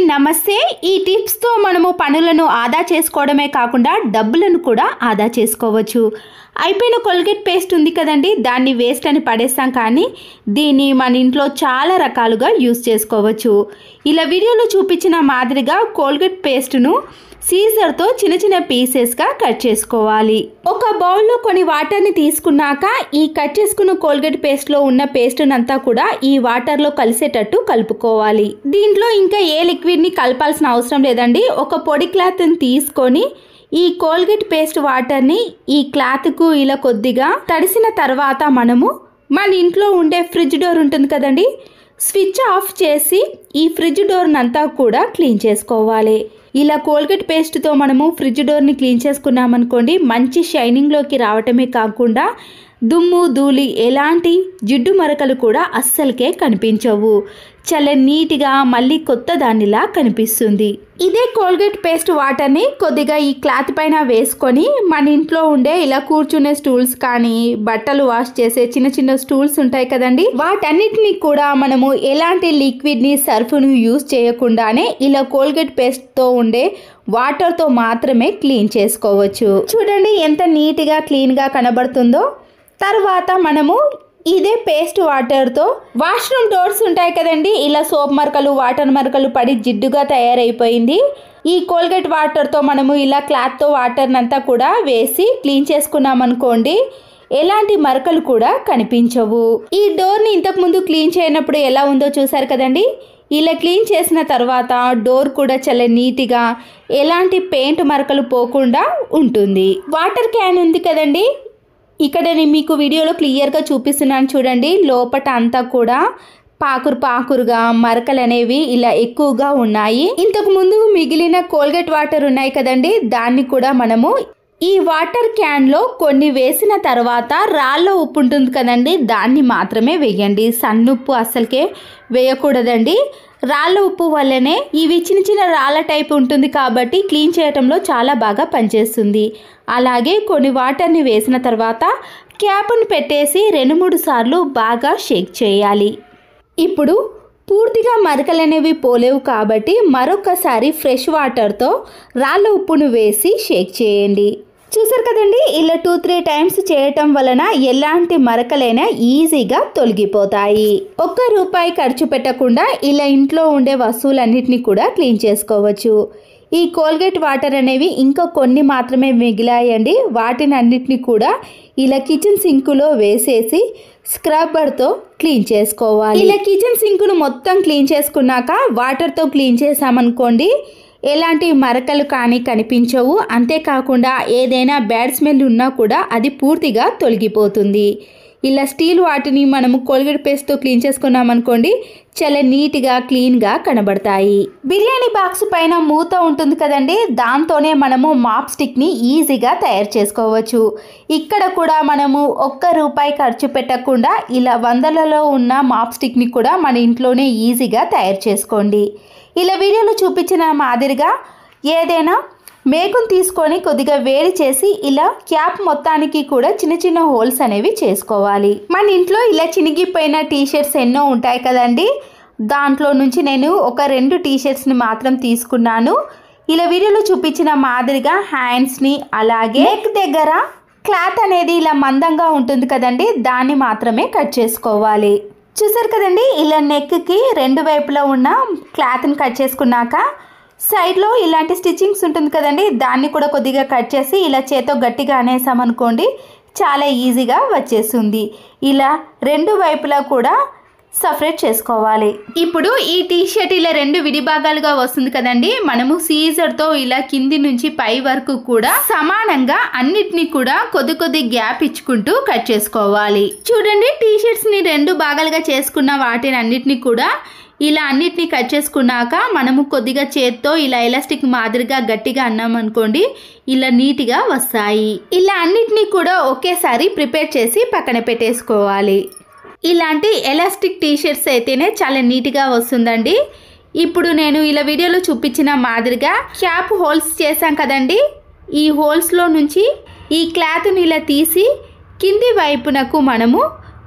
నమస్తే ఈ టిప్స్తో మనము పనులను ఆదా చేసుకోవడమే కాకుండా డబ్బులను కూడా ఆదా చేసుకోవచ్చు అయిపోయిన కొల్గేట్ పేస్ట్ ఉంది కదండి దాన్ని వేస్ట్ అని పడేస్తాం కానీ దీన్ని మన ఇంట్లో చాలా రకాలుగా యూస్ చేసుకోవచ్చు ఇలా వీడియోలో చూపించిన మాదిరిగా కోల్గేట్ పేస్ట్ను సీజర్తో చిన్న చిన్న పీసెస్గా కట్ చేసుకోవాలి ఒక బౌల్లో కొన్ని వాటర్ని తీసుకున్నాక ఈ కట్ చేసుకున్న కోల్గేట్ పేస్ట్లో ఉన్న పేస్ట్ అంతా కూడా ఈ వాటర్లో కలిసేటట్టు కలుపుకోవాలి దీంట్లో ఇంకా ఏ లిక్విడ్ని కలపాల్సిన అవసరం లేదండి ఒక పొడి క్లాత్ని తీసుకొని ఈ కోల్గేట్ పేస్ట్ వాటర్ని ఈ క్లాత్కు ఇలా కొద్దిగా తడిసిన తర్వాత మనము మన ఇంట్లో ఉండే ఫ్రిడ్జ్ డోర్ ఉంటుంది కదండి స్విచ్ ఆఫ్ చేసి ఈ ఫ్రిడ్జ్ డోర్ని అంతా కూడా క్లీన్ చేసుకోవాలి ఇలా కోల్గేట్ పేస్ట్తో మనము ఫ్రిడ్జ్ డోర్ని క్లీన్ చేసుకున్నామనుకోండి మంచి షైనింగ్లోకి రావటమే కాకుండా దుమ్ము ధూళి ఎలాంటి జిడ్డు మరకలు కూడా అస్సలకే కనిపించవు చాలా నీట్గా మళ్ళీ కొత్త దానిలా కనిపిస్తుంది ఇదే కోల్గేట్ పేస్ట్ వాటర్ని కొద్దిగా ఈ క్లాత్ పైన వేసుకొని మన ఇంట్లో ఉండే ఇలా కూర్చునే స్టూల్స్ కానీ బట్టలు వాష్ చేసే చిన్న చిన్న స్టూల్స్ ఉంటాయి కదండి వాటన్నిటిని కూడా మనము ఎలాంటి లిక్విడ్ని సర్ఫ్ను యూస్ చేయకుండానే ఇలా కోల్గేట్ పేస్ట్తో ఉండే వాటర్తో మాత్రమే క్లీన్ చేసుకోవచ్చు చూడండి ఎంత నీట్గా క్లీన్గా కనబడుతుందో తర్వాత మనము ఇదే పేస్ట్ వాటర్తో వాష్రూమ్ డోర్స్ ఉంటాయి కదండి ఇలా సోప్ మరకలు వాటర్ మరకలు పడి జిడ్డుగా తయారైపోయింది ఈ కోల్గేట్ వాటర్తో మనము ఇలా క్లాత్తో వాటర్ని అంతా కూడా వేసి క్లీన్ చేసుకున్నాం అనుకోండి ఎలాంటి మరకలు కూడా కనిపించవు ఈ డోర్ని ఇంతకుముందు క్లీన్ చేయనప్పుడు ఎలా ఉందో చూసారు కదండి ఇలా క్లీన్ చేసిన తర్వాత డోర్ కూడా చాలా నీట్గా ఎలాంటి పెయింట్ మరకలు పోకుండా ఉంటుంది వాటర్ క్యాన్ ఉంది కదండి ఇక్కడ నేను మీకు వీడియోలో క్లియర్గా చూపిస్తున్నాను చూడండి లోపట అంతా కూడా పాకురు పాకురుగా మరకలు అనేవి ఇలా ఎక్కువగా ఉన్నాయి ఇంతకు ముందు మిగిలిన కోల్గేట్ వాటర్ ఉన్నాయి కదండి దాన్ని కూడా మనము ఈ వాటర్ క్యాన్లో కొన్ని వేసిన తర్వాత రాళ్ళ ఉప్పు ఉంటుంది కదండి దాన్ని మాత్రమే వేయండి సన్నుప్పు అస్సలకే వేయకూడదండి రాళ్ళ ఉప్పు వల్లనే ఇవి చిన్న చిన్న రాళ్ళ టైప్ ఉంటుంది కాబట్టి క్లీన్ చేయటంలో చాలా బాగా పనిచేస్తుంది అలాగే కొన్ని వాటర్ని వేసిన తర్వాత క్యాప్ను పెట్టేసి రెండు మూడు సార్లు బాగా షేక్ చేయాలి ఇప్పుడు పూర్తిగా మరకలు అనేవి పోలేవు కాబట్టి మరొకసారి ఫ్రెష్ వాటర్తో రాళ్ళ ఉప్పును వేసి షేక్ చేయండి చూసారు కదండి ఇలా టూ త్రీ టైమ్స్ చేయటం వలన ఎలాంటి మరకలైనా ఈజీగా తొలగిపోతాయి ఒక్క రూపాయి ఖర్చు పెట్టకుండా ఇలా ఇంట్లో ఉండే వస్తువులన్నిటిని కూడా క్లీన్ చేసుకోవచ్చు ఈ కోల్గేట్ వాటర్ అనేవి ఇంకా కొన్ని మాత్రమే మిగిలాయండి వాటిని అన్నిటిని కూడా ఇలా కిచెన్ సింకులో వేసేసి స్క్రబ్బర్తో క్లీన్ చేసుకోవాలి ఇలా కిచెన్ సింకును మొత్తం క్లీన్ చేసుకున్నాక వాటర్తో క్లీన్ చేసామనుకోండి ఎలాంటి మరకలు కానీ కనిపించవు అంతేకాకుండా ఏదైనా బ్యాడ్ స్మెల్ ఉన్నా కూడా అది పూర్తిగా తొలగిపోతుంది ఇలా స్టీల్ వాటిని మనము కోల్గేట్ పేస్ట్తో క్లీన్ చేసుకున్నాం అనుకోండి చాలా నీట్గా క్లీన్గా కనబడతాయి బిర్యానీ బాక్స్ పైన మూత ఉంటుంది కదండి దాంతోనే మనము మాప్ స్టిక్ని ఈజీగా తయారు చేసుకోవచ్చు ఇక్కడ కూడా మనము ఒక్క రూపాయి ఖర్చు పెట్టకుండా ఇలా వందలలో ఉన్న మాప్ స్టిక్ని కూడా మన ఇంట్లోనే ఈజీగా తయారు చేసుకోండి ఇలా వీడియోలో చూపించిన మాదిరిగా ఏదైనా మేకును తీసుకొని కొద్దిగా వేడి చేసి ఇలా క్యాప్ మొత్తానికి కూడా చిన్న చిన్న హోల్స్ అనేవి చేసుకోవాలి మన ఇంట్లో ఇలా చినిగిపోయిన టీషర్ట్స్ ఎన్నో ఉంటాయి కదండి దాంట్లో నుంచి నేను ఒక రెండు టీషర్ట్స్ని మాత్రం తీసుకున్నాను ఇలా వీడియోలో చూపించిన మాదిరిగా హ్యాండ్స్ని అలాగే నెక్ దగ్గర క్లాత్ అనేది ఇలా మందంగా ఉంటుంది కదండి దాన్ని మాత్రమే కట్ చేసుకోవాలి చూసారు కదండి ఇలా నెక్కి రెండు వైపులా ఉన్న క్లాత్ని కట్ చేసుకున్నాక సైడ్లో ఇలాంటి స్టిచ్చింగ్స్ ఉంటుంది కదండి దాన్ని కూడా కొద్దిగా కట్ చేసి ఇలా చేతో గట్టిగా అనేసామనుకోండి చాలా ఈజీగా వచ్చేస్తుంది ఇలా రెండు వైపులా కూడా సపరేట్ చేసుకోవాలి ఇప్పుడు ఈ టీ షర్ట్ ఇలా రెండు విడిభాగాలుగా వస్తుంది కదండి మనము సీజర్తో ఇలా కింది నుంచి పై వరకు కూడా సమానంగా అన్నిటిని కూడా కొద్ది కొద్ది గ్యాప్ ఇచ్చుకుంటూ కట్ చేసుకోవాలి చూడండి టీ షర్ట్స్ ని రెండు భాగాలుగా చేసుకున్న వాటిని అన్నిటిని కూడా ఇలా అన్నిటిని కట్ చేసుకున్నాక మనము కొద్దిగా చేత్తో ఇలా ఎలాస్టిక్ మాదిరిగా గట్టిగా అన్నాం అనుకోండి ఇలా నీట్గా వస్తాయి ఇలా అన్నిటినీ కూడా ఒకేసారి ప్రిపేర్ చేసి పక్కన పెట్టేసుకోవాలి ఇలాంటి ఎలాస్టిక్ టీషర్ట్స్ అయితేనే చాలా నీట్గా వస్తుందండి ఇప్పుడు నేను ఇలా వీడియోలో చూపించిన మాదిరిగా క్యాప్ హోల్స్ చేశాం కదండి ఈ హోల్స్లో నుంచి ఈ క్లాత్ని ఇలా తీసి కింది వైపునకు మనము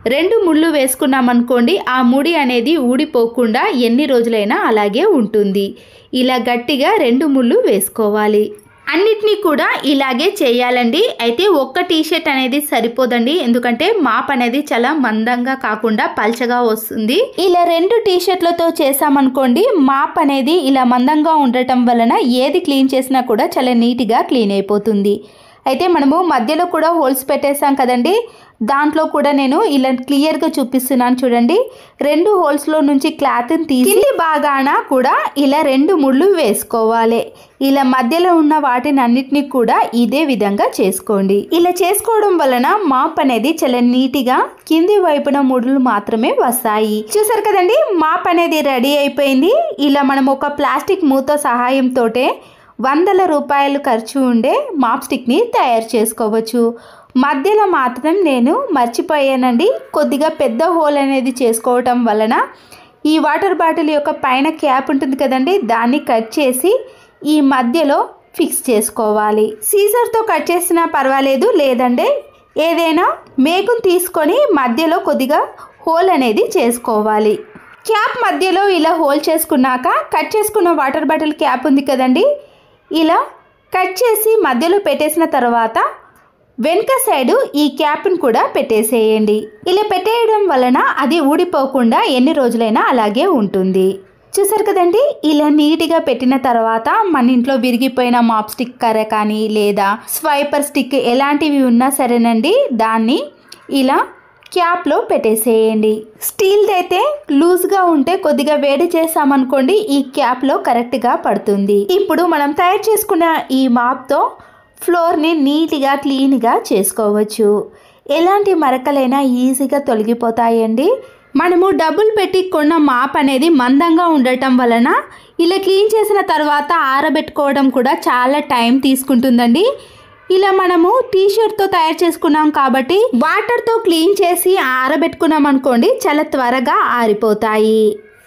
రెండు ముళ్ళు వేసుకున్నాం అనుకోండి ఆ ముడి అనేది ఊడిపోకుండా ఎన్ని రోజులైనా అలాగే ఉంటుంది ఇలా గట్టిగా రెండు ముళ్ళు వేసుకోవాలి అన్నిటినీ కూడా ఇలాగే చేయాలండి అయితే ఒక్క టీషర్ట్ అనేది సరిపోదండి ఎందుకంటే మాప్ అనేది చాలా మందంగా కాకుండా పల్చగా వస్తుంది ఇలా రెండు టీషర్ట్లతో చేసామనుకోండి మాప్ అనేది ఇలా మందంగా ఉండటం వలన ఏది క్లీన్ చేసినా కూడా చాలా నీట్గా క్లీన్ అయిపోతుంది అయితే మనము మధ్యలో కూడా హోల్స్ పెట్టేసాం కదండి దాంట్లో కూడా నేను ఇలా క్లియర్గా చూపిస్తున్నాను చూడండి రెండు హోల్స్లో నుంచి క్లాత్ని తీసి కింది భాగాన కూడా ఇలా రెండు ముళ్ళు వేసుకోవాలి ఇలా మధ్యలో ఉన్న వాటిని అన్నిటినీ కూడా ఇదే విధంగా చేసుకోండి ఇలా చేసుకోవడం వలన మాప్ అనేది చాలా నీట్గా కింది వైపున ముడులు మాత్రమే వస్తాయి చూసారు కదండి మాప్ అనేది రెడీ అయిపోయింది ఇలా మనం ఒక ప్లాస్టిక్ మూత సహాయంతోటే వందల రూపాయలు ఖర్చు ఉండే మాప్ స్టిక్ని తయారు చేసుకోవచ్చు మధ్యలో మాత్రం నేను మర్చిపోయానండి కొద్దిగా పెద్ద హోల్ అనేది చేసుకోవటం వలన ఈ వాటర్ బాటిల్ యొక్క పైన క్యాప్ ఉంటుంది కదండి దాన్ని కట్ చేసి ఈ మధ్యలో ఫిక్స్ చేసుకోవాలి సీజర్తో కట్ చేసినా పర్వాలేదు లేదంటే ఏదైనా మేకును తీసుకొని మధ్యలో కొద్దిగా హోల్ అనేది చేసుకోవాలి క్యాప్ మధ్యలో ఇలా హోల్ చేసుకున్నాక కట్ చేసుకున్న వాటర్ బాటిల్ క్యాప్ ఉంది కదండి ఇలా కట్ చేసి మధ్యలో పెట్టేసిన తర్వాత వెనుక సైడు ఈ క్యాప్ను కూడా పెట్టేసేయండి ఇలా పెట్టేయడం వలన అది ఊడిపోకుండా ఎన్ని రోజులైనా అలాగే ఉంటుంది చూసారు కదండి ఇలా నీట్గా పెట్టిన తర్వాత మన ఇంట్లో విరిగిపోయిన మాప్ స్టిక్ కర్ర కానీ లేదా స్వైపర్ స్టిక్ ఎలాంటివి ఉన్నా సరేనండి దాన్ని ఇలా క్యాప్లో పెట్టేసేయండి స్టీల్ది అయితే లూజ్గా ఉంటే కొద్దిగా వేడి చేసామనుకోండి ఈ క్యాప్లో కరెక్ట్గా పడుతుంది ఇప్పుడు మనం తయారు చేసుకున్న ఈ మాప్తో ఫ్లోర్ని నీట్గా క్లీన్గా చేసుకోవచ్చు ఎలాంటి మరకలైనా ఈజీగా తొలగిపోతాయండి మనము డబ్బులు పెట్టి కొన్న మాప్ అనేది మందంగా ఉండటం వలన ఇలా క్లీన్ చేసిన తర్వాత ఆరబెట్టుకోవడం కూడా చాలా టైం తీసుకుంటుందండి ఇలా మనము టీషర్ట్తో తయారు చేసుకున్నాం కాబట్టి వాటర్తో క్లీన్ చేసి ఆరబెట్టుకున్నాం అనుకోండి చాలా త్వరగా ఆరిపోతాయి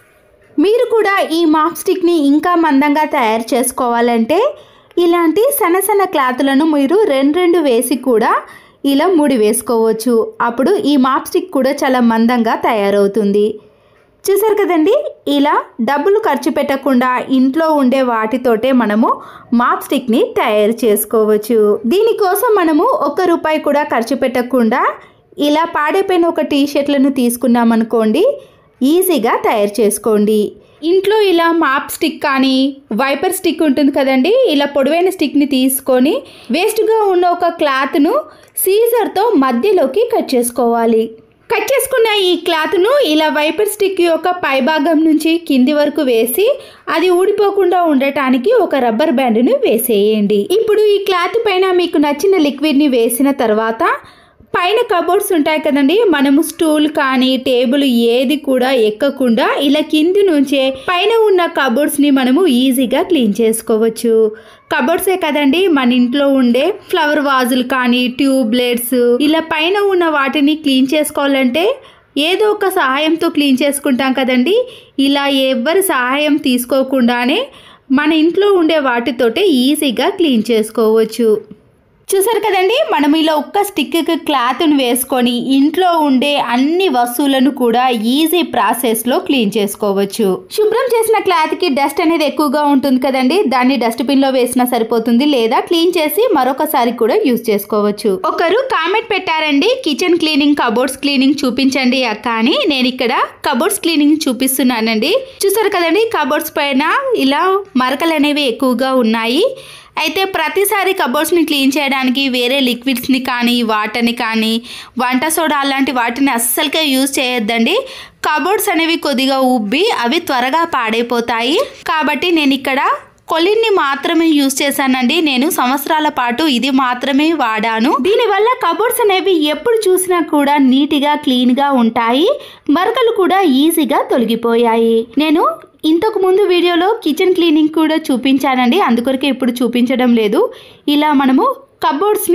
మీరు కూడా ఈ మాప్ స్టిక్ని ఇంకా మందంగా తయారు చేసుకోవాలంటే ఇలాంటి సన్న సన్న క్లాతులను మీరు రెండు రెండు వేసి కూడా ఇలా ముడి వేసుకోవచ్చు అప్పుడు ఈ మాప్ స్టిక్ కూడా చాలా మందంగా తయారవుతుంది చూసారు కదండి ఇలా డబ్బులు ఖర్చు పెట్టకుండా ఇంట్లో ఉండే వాటితోటే మనము మాప్ స్టిక్ని తయారు చేసుకోవచ్చు దీనికోసం మనము ఒక్క రూపాయి కూడా ఖర్చు పెట్టకుండా ఇలా పాడైపోయిన ఒక టీ షర్ట్లను తీసుకున్నామనుకోండి ఈజీగా తయారు చేసుకోండి ఇంట్లో ఇలా మాప్ స్టిక్ కానీ వైపర్ స్టిక్ ఉంటుంది కదండి ఇలా పొడవైన స్టిక్ని తీసుకొని వేస్ట్గా ఉన్న ఒక క్లాత్ను సీజర్తో మధ్యలోకి కట్ చేసుకోవాలి కట్ చేసుకున్న ఈ క్లాత్ను ఇలా వైపర్ స్టిక్ యొక్క పైభాగం నుంచి కింది వరకు వేసి అది ఊడిపోకుండా ఉండటానికి ఒక రబ్బర్ బ్యాండ్ను వేసేయండి ఇప్పుడు ఈ క్లాత్ పైన మీకు నచ్చిన లిక్విడ్ని వేసిన తర్వాత పైన కబోర్డ్స్ ఉంటాయి కదండి మనము స్టూల్ కానీ టేబుల్ ఏది కూడా ఎక్కకుండా ఇలా కింది నుంచే పైన ఉన్న కబోర్డ్స్ని మనము ఈజీగా క్లీన్ చేసుకోవచ్చు కబోర్డ్సే కదండి మన ఇంట్లో ఉండే ఫ్లవర్ వాజులు కానీ ట్యూబ్లెట్స్ ఇలా పైన ఉన్న వాటిని క్లీన్ చేసుకోవాలంటే ఏదో ఒక సహాయంతో క్లీన్ చేసుకుంటాం కదండి ఇలా ఎవరి సహాయం తీసుకోకుండానే మన ఇంట్లో ఉండే వాటితోటే ఈజీగా క్లీన్ చేసుకోవచ్చు చూసారు కదండి మనం ఇలా ఒక్క స్టిక్కి క్లాత్ను వేసుకొని ఇంట్లో ఉండే అన్ని వస్తువులను కూడా ఈజీ ప్రాసెస్లో క్లీన్ చేసుకోవచ్చు శుభ్రం చేసిన క్లాత్కి డస్ట్ అనేది ఎక్కువగా ఉంటుంది కదండి దాన్ని డస్ట్బిన్లో వేసినా సరిపోతుంది లేదా క్లీన్ చేసి మరొకసారి కూడా యూజ్ చేసుకోవచ్చు ఒకరు కామెంట్ పెట్టారండి కిచెన్ క్లీనింగ్ కబోర్డ్స్ క్లీనింగ్ చూపించండి అక్క అని నేను ఇక్కడ కబోర్డ్స్ క్లీనింగ్ చూపిస్తున్నానండి చూసారు కదండి కబోర్డ్స్ పైన ఇలా మరకలు అనేవి ఎక్కువగా ఉన్నాయి అయితే ప్రతిసారి కబోర్డ్స్ని క్లీన్ చేయడానికి వేరే లిక్విడ్స్ని కానీ వాటర్ని కానీ వంట సోడా అలాంటి వాటిని అస్సలుకే యూజ్ చేయొద్దండి కబోర్డ్స్ అనేవి కొద్దిగా ఉబ్బి అవి త్వరగా పాడైపోతాయి కాబట్టి నేను ఇక్కడ కొలిన్ని మాత్రమే యూజ్ చేశానండి నేను సంవత్సరాల పాటు ఇది మాత్రమే వాడాను దీనివల్ల కబోర్డ్స్ అనేవి ఎప్పుడు చూసినా కూడా నీట్గా క్లీన్గా ఉంటాయి మరకలు కూడా ఈజీగా తొలగిపోయాయి నేను ఇంతకు ముందు వీడియోలో కిచెన్ క్లీనింగ్ కూడా చూపించానండి అందుకొరకే ఇప్పుడు చూపించడం లేదు ఇలా మనము కబోర్డ్స్ని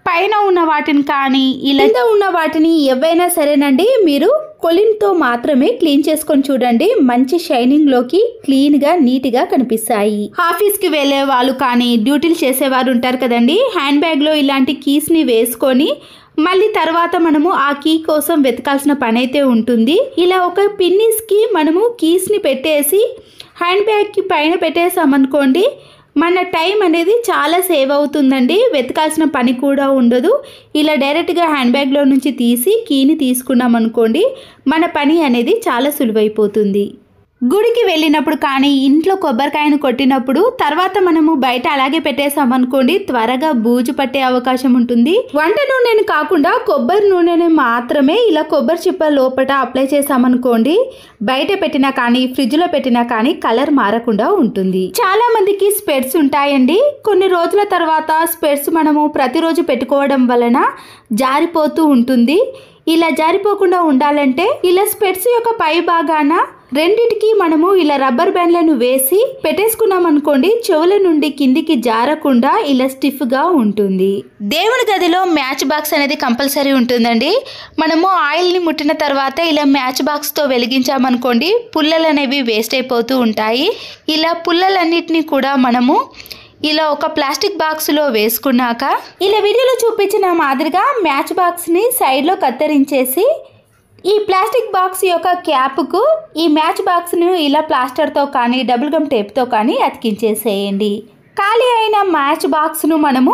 పైన ఉన్న వాటిని కానీ ఇలా కింద ఉన్న వాటిని ఏవైనా సరేనండి మీరు కొలిన్తో మాత్రమే క్లీన్ చేసుకొని చూడండి మంచి షైనింగ్ లోకి క్లీన్ గా నీట్ గా కనిపిస్తాయి ఆఫీస్ కి వెళ్ళే వాళ్ళు కానీ డ్యూటీలు చేసేవారు ఉంటారు కదండి హ్యాండ్ బ్యాగ్ లో ఇలాంటి కీస్ ని వేసుకొని మళ్ళీ తర్వాత మనము ఆ కీ కోసం వెతకాల్సిన పని అయితే ఉంటుంది ఇలా ఒక పిన్నిస్ కి మనము కీస్ ని పెట్టేసి హ్యాండ్ బ్యాగ్ కి పైన పెట్టేసామనుకోండి మన టైం అనేది చాలా సేవ్ అవుతుందండి వెతకాల్సిన పని కూడా ఉండదు ఇలా డైరెక్ట్గా హ్యాండ్ బ్యాగ్లో నుంచి తీసి కీని తీసుకున్నాం అనుకోండి మన పని అనేది చాలా సులువైపోతుంది గుడికి వెళ్ళినప్పుడు కానీ ఇంట్లో కొబ్బరికాయను కొట్టినప్పుడు తర్వాత మనము బయట అలాగే పెట్టేసామనుకోండి త్వరగా బూజు పట్టే అవకాశం ఉంటుంది వంట నూనెను కాకుండా కొబ్బరి నూనెని మాత్రమే ఇలా కొబ్బరి చిప్ప లోపల అప్లై చేసామనుకోండి బయట పెట్టినా కానీ ఫ్రిడ్జ్లో పెట్టినా కానీ కలర్ మారకుండా ఉంటుంది చాలా మందికి స్పెడ్స్ ఉంటాయండి కొన్ని రోజుల తర్వాత స్పెడ్స్ మనము ప్రతిరోజు పెట్టుకోవడం వలన జారిపోతూ ఉంటుంది ఇలా జారిపోకుండా ఉండాలంటే ఇలా స్పెట్స్ యొక్క పై భాగాన రెండిటికి మనము ఇలా రబ్బర్ బ్యాండ్లను వేసి పెట్టేసుకున్నాం అనుకోండి చెవుల నుండి కిందికి జారకుండా ఇలా స్టిఫ్ గా ఉంటుంది దేవుని గదిలో మ్యాచ్ బాక్స్ అనేది కంపల్సరీ ఉంటుందండి మనము ఆయిల్ ని ముట్టిన తర్వాత ఇలా మ్యాచ్ బాక్స్ తో వెలిగించామనుకోండి పుల్లలు అనేవి వేస్ట్ అయిపోతూ ఉంటాయి ఇలా పుల్లలన్నిటిని కూడా మనము ఇలా ఒక ప్లాస్టిక్ బాక్స్లో వేసుకున్నాక ఇలా వీడియోలో చూపించిన మాదిరిగా మ్యాచ్ బాక్స్ని సైడ్లో కత్తిరించేసి ఈ ప్లాస్టిక్ బాక్స్ యొక్క క్యాప్కు ఈ మ్యాచ్ బాక్స్ను ఇలా ప్లాస్టర్తో కానీ డబుల్ గమ్ టేప్తో కానీ అతికించేసేయండి ఖాళీ అయిన మ్యాచ్ బాక్స్ను మనము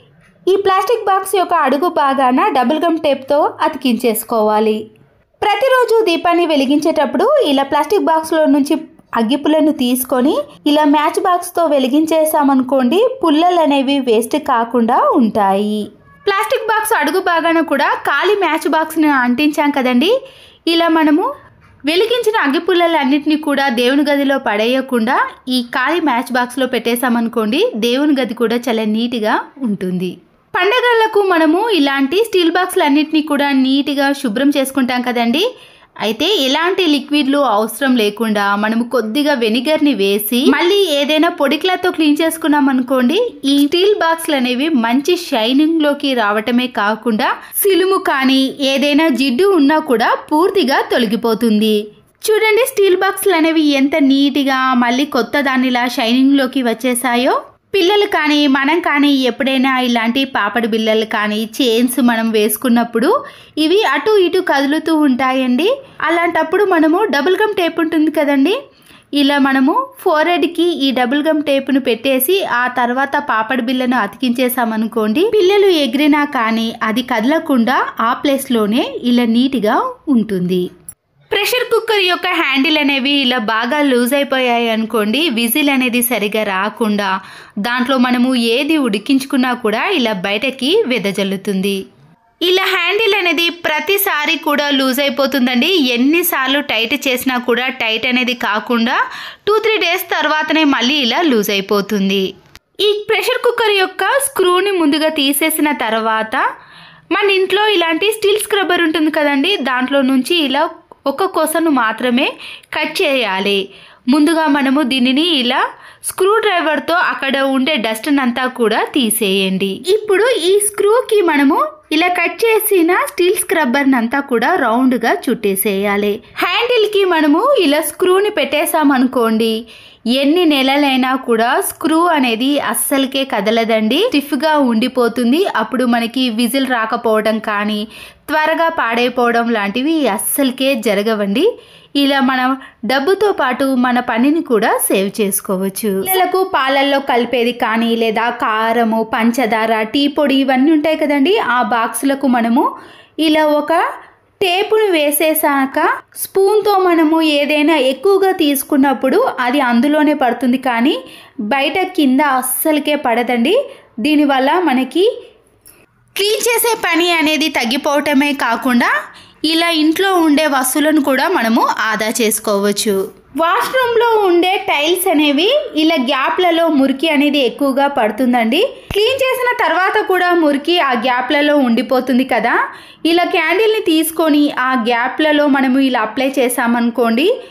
ఈ ప్లాస్టిక్ బాక్స్ యొక్క అడుగు భాగాన డబుల్ గమ్ టేప్తో అతికించేసుకోవాలి ప్రతిరోజు దీపాన్ని వెలిగించేటప్పుడు ఇలా ప్లాస్టిక్ బాక్స్లో నుంచి అగ్గిపుల్లను తీసుకొని ఇలా మ్యాచ్ బాక్స్తో వెలిగించేసామనుకోండి పుల్లలు అనేవి వేస్ట్ కాకుండా ఉంటాయి ప్లాస్టిక్ బాక్స్ అడుగు భాగాన కూడా ఖాళీ మ్యాచ్ బాక్స్ని అంటించాం కదండి ఇలా మనము వెలిగించిన అగ్గిపుల్లలన్నింటినీ కూడా దేవుని గదిలో పడేయకుండా ఈ ఖాళీ మ్యాచ్ బాక్స్లో పెట్టేసామనుకోండి దేవుని గది కూడా చాలా నీట్గా ఉంటుంది పండగలకు మనము ఇలాంటి స్టీల్ బాక్స్లు అన్నిటినీ కూడా నీట్గా శుభ్రం చేసుకుంటాం కదండి అయితే ఎలాంటి లిక్విడ్లు అవసరం లేకుండా మనము కొద్దిగా వెనిగర్ని వేసి మళ్ళీ ఏదైనా పొడిక్లతో క్లీన్ చేసుకున్నాం అనుకోండి ఈ స్టీల్ బాక్స్లు అనేవి మంచి షైనింగ్ లోకి రావటమే కాకుండా సిలుము కానీ ఏదైనా జిడ్డు ఉన్నా కూడా పూర్తిగా తొలగిపోతుంది చూడండి స్టీల్ బాక్స్లు అనేవి ఎంత నీట్గా మళ్ళీ కొత్త దానిలా షైనింగ్లోకి వచ్చేసాయో పిల్లలు కానీ మనం కానీ ఎప్పుడైనా ఇలాంటి పాపడి బిల్లలు కానీ చైన్స్ మనం వేసుకున్నప్పుడు ఇవి అటు ఇటు కదులుతూ ఉంటాయండి అలాంటప్పుడు మనము డబుల్ గమ్ టేప్ ఉంటుంది కదండి ఇలా మనము ఫోర్ హెడ్కి ఈ డబుల్ గమ్ టేప్ను పెట్టేసి ఆ తర్వాత పాపడి బిల్లను అతికించేసామనుకోండి పిల్లలు ఎగిరినా కానీ అది కదలకుండా ఆ ప్లేస్లోనే ఇలా నీట్గా ఉంటుంది ప్రెషర్ కుక్కర్ యొక్క హ్యాండిల్ అనేవి ఇలా బాగా లూజ్ అయిపోయాయి అనుకోండి విజిల్ అనేది సరిగా రాకుండా దాంట్లో మనము ఏది ఉడికించుకున్నా కూడా ఇలా బయటకి వెదజల్లుతుంది ఇలా హ్యాండిల్ అనేది ప్రతిసారి కూడా లూజ్ అయిపోతుందండి ఎన్నిసార్లు టైట్ చేసినా కూడా టైట్ అనేది కాకుండా టూ త్రీ డేస్ తర్వాతనే మళ్ళీ ఇలా లూజ్ అయిపోతుంది ఈ ప్రెషర్ కుక్కర్ యొక్క స్క్రూని ముందుగా తీసేసిన తర్వాత మన ఇంట్లో ఇలాంటి స్టీల్ స్క్రబ్బర్ ఉంటుంది కదండి దాంట్లో నుంచి ఇలా ఒక కొసను మాత్రమే కట్ చేయాలి ముందుగా మనము దీనిని ఇలా స్క్రూ డ్రైవర్తో అక్కడ ఉండే డస్ట్ అంతా కూడా తీసేయండి ఇప్పుడు ఈ స్క్రూకి మనము ఇలా కట్ చేసిన స్టీల్ స్క్రబ్బర్ అంతా కూడా రౌండ్ గా చుట్టేసేయాలి హ్యాండిల్ కి మనము ఇలా స్క్రూని పెట్టేసామనుకోండి ఎన్ని నెలలైనా కూడా స్క్రూ అనేది అస్సలకే కదలదండి స్టిఫ్ గా ఉండిపోతుంది అప్పుడు మనకి విజిల్ రాకపోవడం కానీ త్వరగా పాడైపోవడం లాంటివి అస్సలకే జరగవండి ఇలా మనం డబ్బుతో పాటు మన పనిని కూడా సేవ్ చేసుకోవచ్చు పిల్లలకు పాలల్లో కలిపేది కానీ లేదా కారము పంచదార టీ పొడి ఇవన్నీ ఉంటాయి కదండి ఆ బాక్సులకు మనము ఇలా ఒక టేపును వేసేసాక స్పూన్తో మనము ఏదైనా ఎక్కువగా తీసుకున్నప్పుడు అది అందులోనే పడుతుంది కానీ బయట కింద అస్సలకే పడదండి దీనివల్ల మనకి క్లీన్ చేసే పని అనేది తగ్గిపోవటమే కాకుండా ఇలా ఇంట్లో ఉండే వస్తువులను కూడా మనము ఆదా చేసుకోవచ్చు వాష్రూమ్లో ఉండే టైల్స్ అనేవి ఇలా గ్యాప్లలో మురికి అనేది ఎక్కువగా పడుతుందండి క్లీన్ చేసిన తర్వాత కూడా మురికి ఆ గ్యాప్లలో ఉండిపోతుంది కదా ఇలా క్యాండిల్ని తీసుకొని ఆ గ్యాప్లలో మనము ఇలా అప్లై చేసామనుకోండి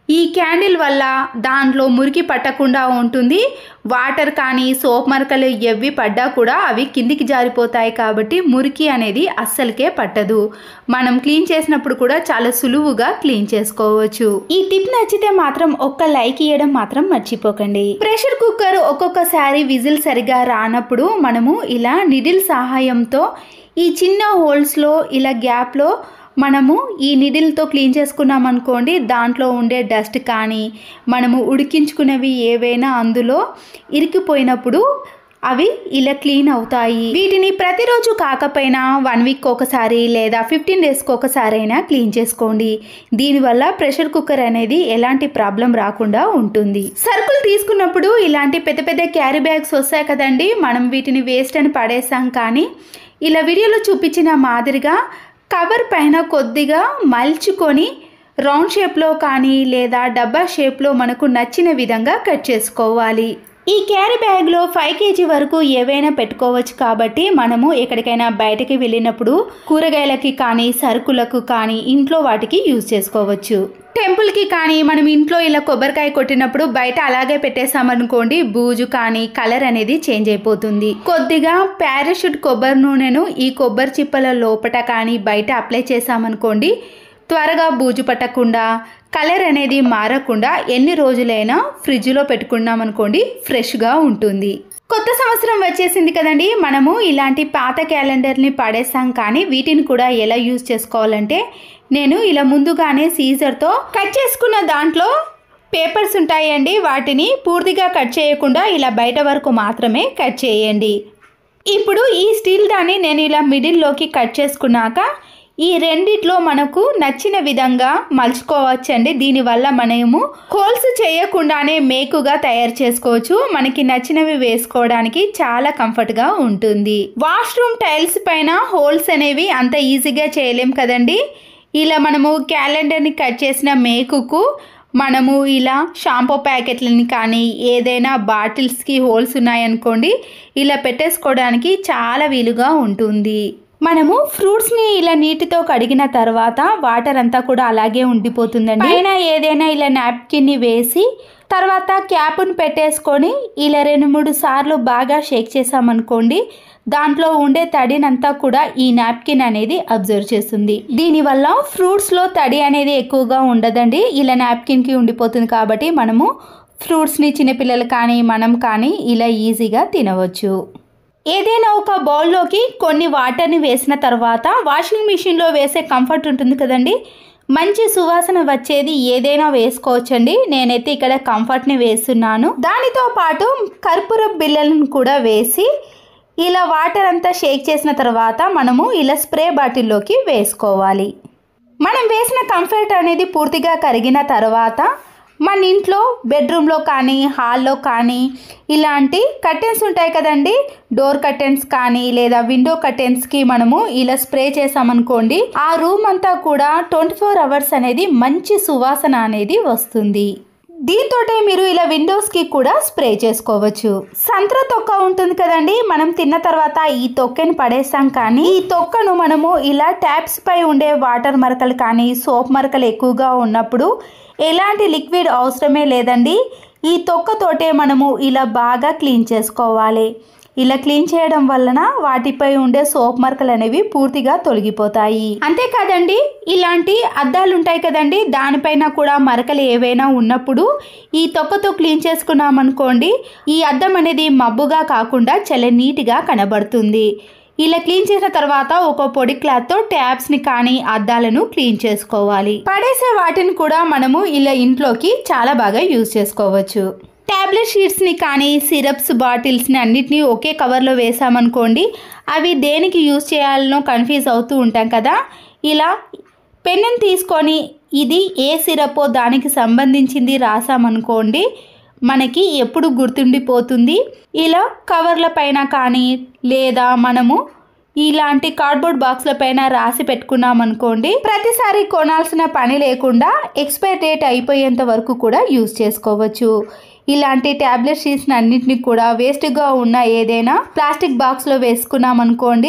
ఈ క్యాండిల్ వల్ల దాంట్లో మురికి పట్టకుండా ఉంటుంది వాటర్ కానీ సోప్ మరకలు ఎవ్వి పడ్డా కూడా అవి కిందికి జారిపోతాయి కాబట్టి మురికి అనేది అస్సలకే పట్టదు మనం క్లీన్ చేసినప్పుడు కూడా చాలా సులువుగా క్లీన్ చేసుకోవచ్చు ఈ టిప్ నచ్చితే మాత్రం ఒక్క లైక్ ఇవ్వడం మాత్రం మర్చిపోకండి ప్రెషర్ కుక్కర్ ఒక్కొక్కసారి విజిల్ సరిగా రానప్పుడు మనము ఇలా నిడిల్ సహాయంతో ఈ చిన్న హోల్స్లో ఇలా గ్యాప్లో మనము ఈ నిడిల్తో క్లీన్ చేసుకున్నాం అనుకోండి దాంట్లో ఉండే డస్ట్ కానీ మనము ఉడికించుకునేవి ఏవైనా అందులో ఇరికిపోయినప్పుడు అవి ఇలా క్లీన్ అవుతాయి వీటిని ప్రతిరోజు కాకపోయినా వన్ వీక్ ఒకసారి లేదా ఫిఫ్టీన్ డేస్కి ఒకసారి అయినా క్లీన్ చేసుకోండి దీనివల్ల ప్రెషర్ కుక్కర్ అనేది ఎలాంటి ప్రాబ్లం రాకుండా ఉంటుంది సరుకులు తీసుకున్నప్పుడు ఇలాంటి పెద్ద పెద్ద క్యారీ బ్యాగ్స్ వస్తాయి కదండి మనం వీటిని వేస్ట్ అని పడేసాం కానీ ఇలా వీడియోలో చూపించిన మాదిరిగా కవర్ పైన కొద్దిగా మల్చుకొని రౌండ్ షేప్లో కానీ లేదా డబ్బా షేప్లో మనకు నచ్చిన విధంగా కట్ చేసుకోవాలి ఈ క్యారీ బ్యాగ్లో ఫైవ్ కేజీ వరకు ఏవైనా పెట్టుకోవచ్చు కాబట్టి మనము ఎక్కడికైనా బయటకి వెళ్ళినప్పుడు కూరగాయలకి కానీ సరుకులకు కానీ ఇంట్లో వాటికి యూజ్ చేసుకోవచ్చు టెంపుల్కి కానీ మనం ఇంట్లో ఇలా కొబ్బరికాయ కొట్టినప్పుడు బయట అలాగే పెట్టేసామనుకోండి బూజు కానీ కలర్ అనేది చేంజ్ అయిపోతుంది కొద్దిగా పారాషూట్ కొబ్బరి నూనెను ఈ కొబ్బరి చిప్పల లోపట కానీ బయట అప్లై చేసామనుకోండి త్వరగా బూజు పట్టకుండా కలర్ అనేది మారకుండా ఎన్ని రోజులైనా ఫ్రిడ్జ్లో పెట్టుకున్నాం అనుకోండి ఫ్రెష్గా ఉంటుంది కొత్త సంవత్సరం వచ్చేసింది కదండి మనము ఇలాంటి పాత క్యాలెండర్ని పడేస్తాం కానీ వీటిని కూడా ఎలా యూజ్ చేసుకోవాలంటే నేను ఇలా ముందుగానే సీజర్తో కట్ చేసుకున్న దాంట్లో పేపర్స్ ఉంటాయండి వాటిని పూర్తిగా కట్ చేయకుండా ఇలా బయట వరకు మాత్రమే కట్ చేయండి ఇప్పుడు ఈ స్టీల్ దాన్ని నేను ఇలా మిడిల్లోకి కట్ చేసుకున్నాక ఈ రెండిట్లో మనకు నచ్చిన విధంగా మలుచుకోవచ్చండి దీనివల్ల మనము హోల్స్ చేయకుండానే మేకుగా తయారు చేసుకోవచ్చు మనకి నచ్చినవి వేసుకోవడానికి చాలా కంఫర్ట్గా ఉంటుంది వాష్రూమ్ టైల్స్ పైన హోల్స్ అనేవి అంత ఈజీగా చేయలేం కదండి ఇలా మనము క్యాలెండర్ని కట్ చేసిన మేకుకు మనము ఇలా షాంపూ ప్యాకెట్లని కానీ ఏదైనా బాటిల్స్కి హోల్స్ ఉన్నాయనుకోండి ఇలా పెట్టేసుకోవడానికి చాలా వీలుగా ఉంటుంది మనము ఫ్రూట్స్ని ఇలా నీటితో కడిగిన తర్వాత వాటర్ అంతా కూడా అలాగే ఉండిపోతుందండి పైన ఏదైనా ఇలా నాప్కిన్ని వేసి తర్వాత క్యాప్ను పెట్టేసుకొని ఇలా రెండు మూడు సార్లు బాగా షేక్ చేసామనుకోండి దాంట్లో ఉండే తడినంతా కూడా ఈ నాప్కిన్ అనేది అబ్జర్వ్ చేస్తుంది దీనివల్ల ఫ్రూట్స్లో తడి అనేది ఎక్కువగా ఉండదండి ఇలా నాప్కిన్కి ఉండిపోతుంది కాబట్టి మనము ఫ్రూట్స్ని చిన్నపిల్లలు కానీ మనం కానీ ఇలా ఈజీగా తినవచ్చు ఏదైనా ఒక బౌల్లోకి కొన్ని వాటర్ని వేసిన తర్వాత వాషింగ్ మిషన్లో వేసే కంఫర్ట్ ఉంటుంది కదండి మంచి సువాసన వచ్చేది ఏదైనా వేసుకోవచ్చండి నేనైతే ఇక్కడ కంఫర్ట్ని వేస్తున్నాను దానితో పాటు కర్పూర బిళ్ళలను కూడా వేసి ఇలా వాటర్ అంతా షేక్ చేసిన తర్వాత మనము ఇలా స్ప్రే బాటిల్లోకి వేసుకోవాలి మనం వేసిన కంఫర్ట్ అనేది పూర్తిగా కరిగిన తర్వాత మన ఇంట్లో బెడ్రూమ్లో కానీ హాల్లో కానీ ఇలాంటి కర్టెన్స్ ఉంటాయి కదండి డోర్ కర్టెన్స్ కానీ లేదా విండో కర్టెన్స్కి మనము ఇలా స్ప్రే చేసామనుకోండి ఆ రూమ్ అంతా కూడా ట్వంటీ ఫోర్ అవర్స్ అనేది మంచి సువాసన అనేది వస్తుంది దీంతో మీరు ఇలా విండోస్కి కూడా స్ప్రే చేసుకోవచ్చు సంత్ర తొక్క ఉంటుంది కదండి మనం తిన్న తర్వాత ఈ తొక్కని పడేస్తాం కానీ ఈ తొక్కను మనము ఇలా ట్యాప్స్ పై ఉండే వాటర్ మరకలు కానీ సోప్ మరకలు ఎక్కువగా ఉన్నప్పుడు ఎలాంటి లిక్విడ్ అవసరమే లేదండి ఈ తొక్కతోటే మనము ఇలా బాగా క్లీన్ చేసుకోవాలి ఇలా క్లీన్ చేయడం వలన వాటిపై ఉండే సోప్ మరకలు అనేవి పూర్తిగా తొలగిపోతాయి అంతేకాదండి ఇలాంటి అద్దాలు ఉంటాయి కదండి దానిపైన కూడా మరకలు ఏవైనా ఉన్నప్పుడు ఈ తొక్కతో క్లీన్ చేసుకున్నామనుకోండి ఈ అద్దం అనేది మబ్బుగా కాకుండా చాలా నీట్గా కనబడుతుంది ఇలా క్లీన్ చేసిన తర్వాత ఒక పొడి క్లాత్తో ట్యాబ్స్ని కానీ అద్దాలను క్లీన్ చేసుకోవాలి పడేసే వాటిని కూడా మనము ఇలా ఇంట్లోకి చాలా బాగా యూజ్ చేసుకోవచ్చు ట్యాబ్లెట్ షీట్స్ని కానీ సిరప్స్ బాటిల్స్ని అన్నిటినీ ఒకే కవర్లో వేసామనుకోండి అవి దేనికి యూజ్ చేయాలనో కన్ఫ్యూజ్ అవుతూ ఉంటాం కదా ఇలా పెన్నుని తీసుకొని ఇది ఏ సిరప్పో దానికి సంబంధించింది రాసామనుకోండి మనకి ఎప్పుడు గుర్తుండిపోతుంది ఇలా కవర్ల పైన కానీ లేదా మనము ఇలాంటి కార్డ్బోర్డ్ బాక్స్ల పైన రాసి పెట్టుకున్నాం అనుకోండి ప్రతిసారి కొనాల్సిన పని లేకుండా ఎక్స్పైర్ డేట్ అయిపోయేంత వరకు కూడా యూజ్ చేసుకోవచ్చు ఇలాంటి ట్యాబ్లెట్ షీట్స్ అన్నింటినీ కూడా వేస్ట్గా ఉన్న ఏదైనా ప్లాస్టిక్ బాక్స్లో వేసుకున్నాం అనుకోండి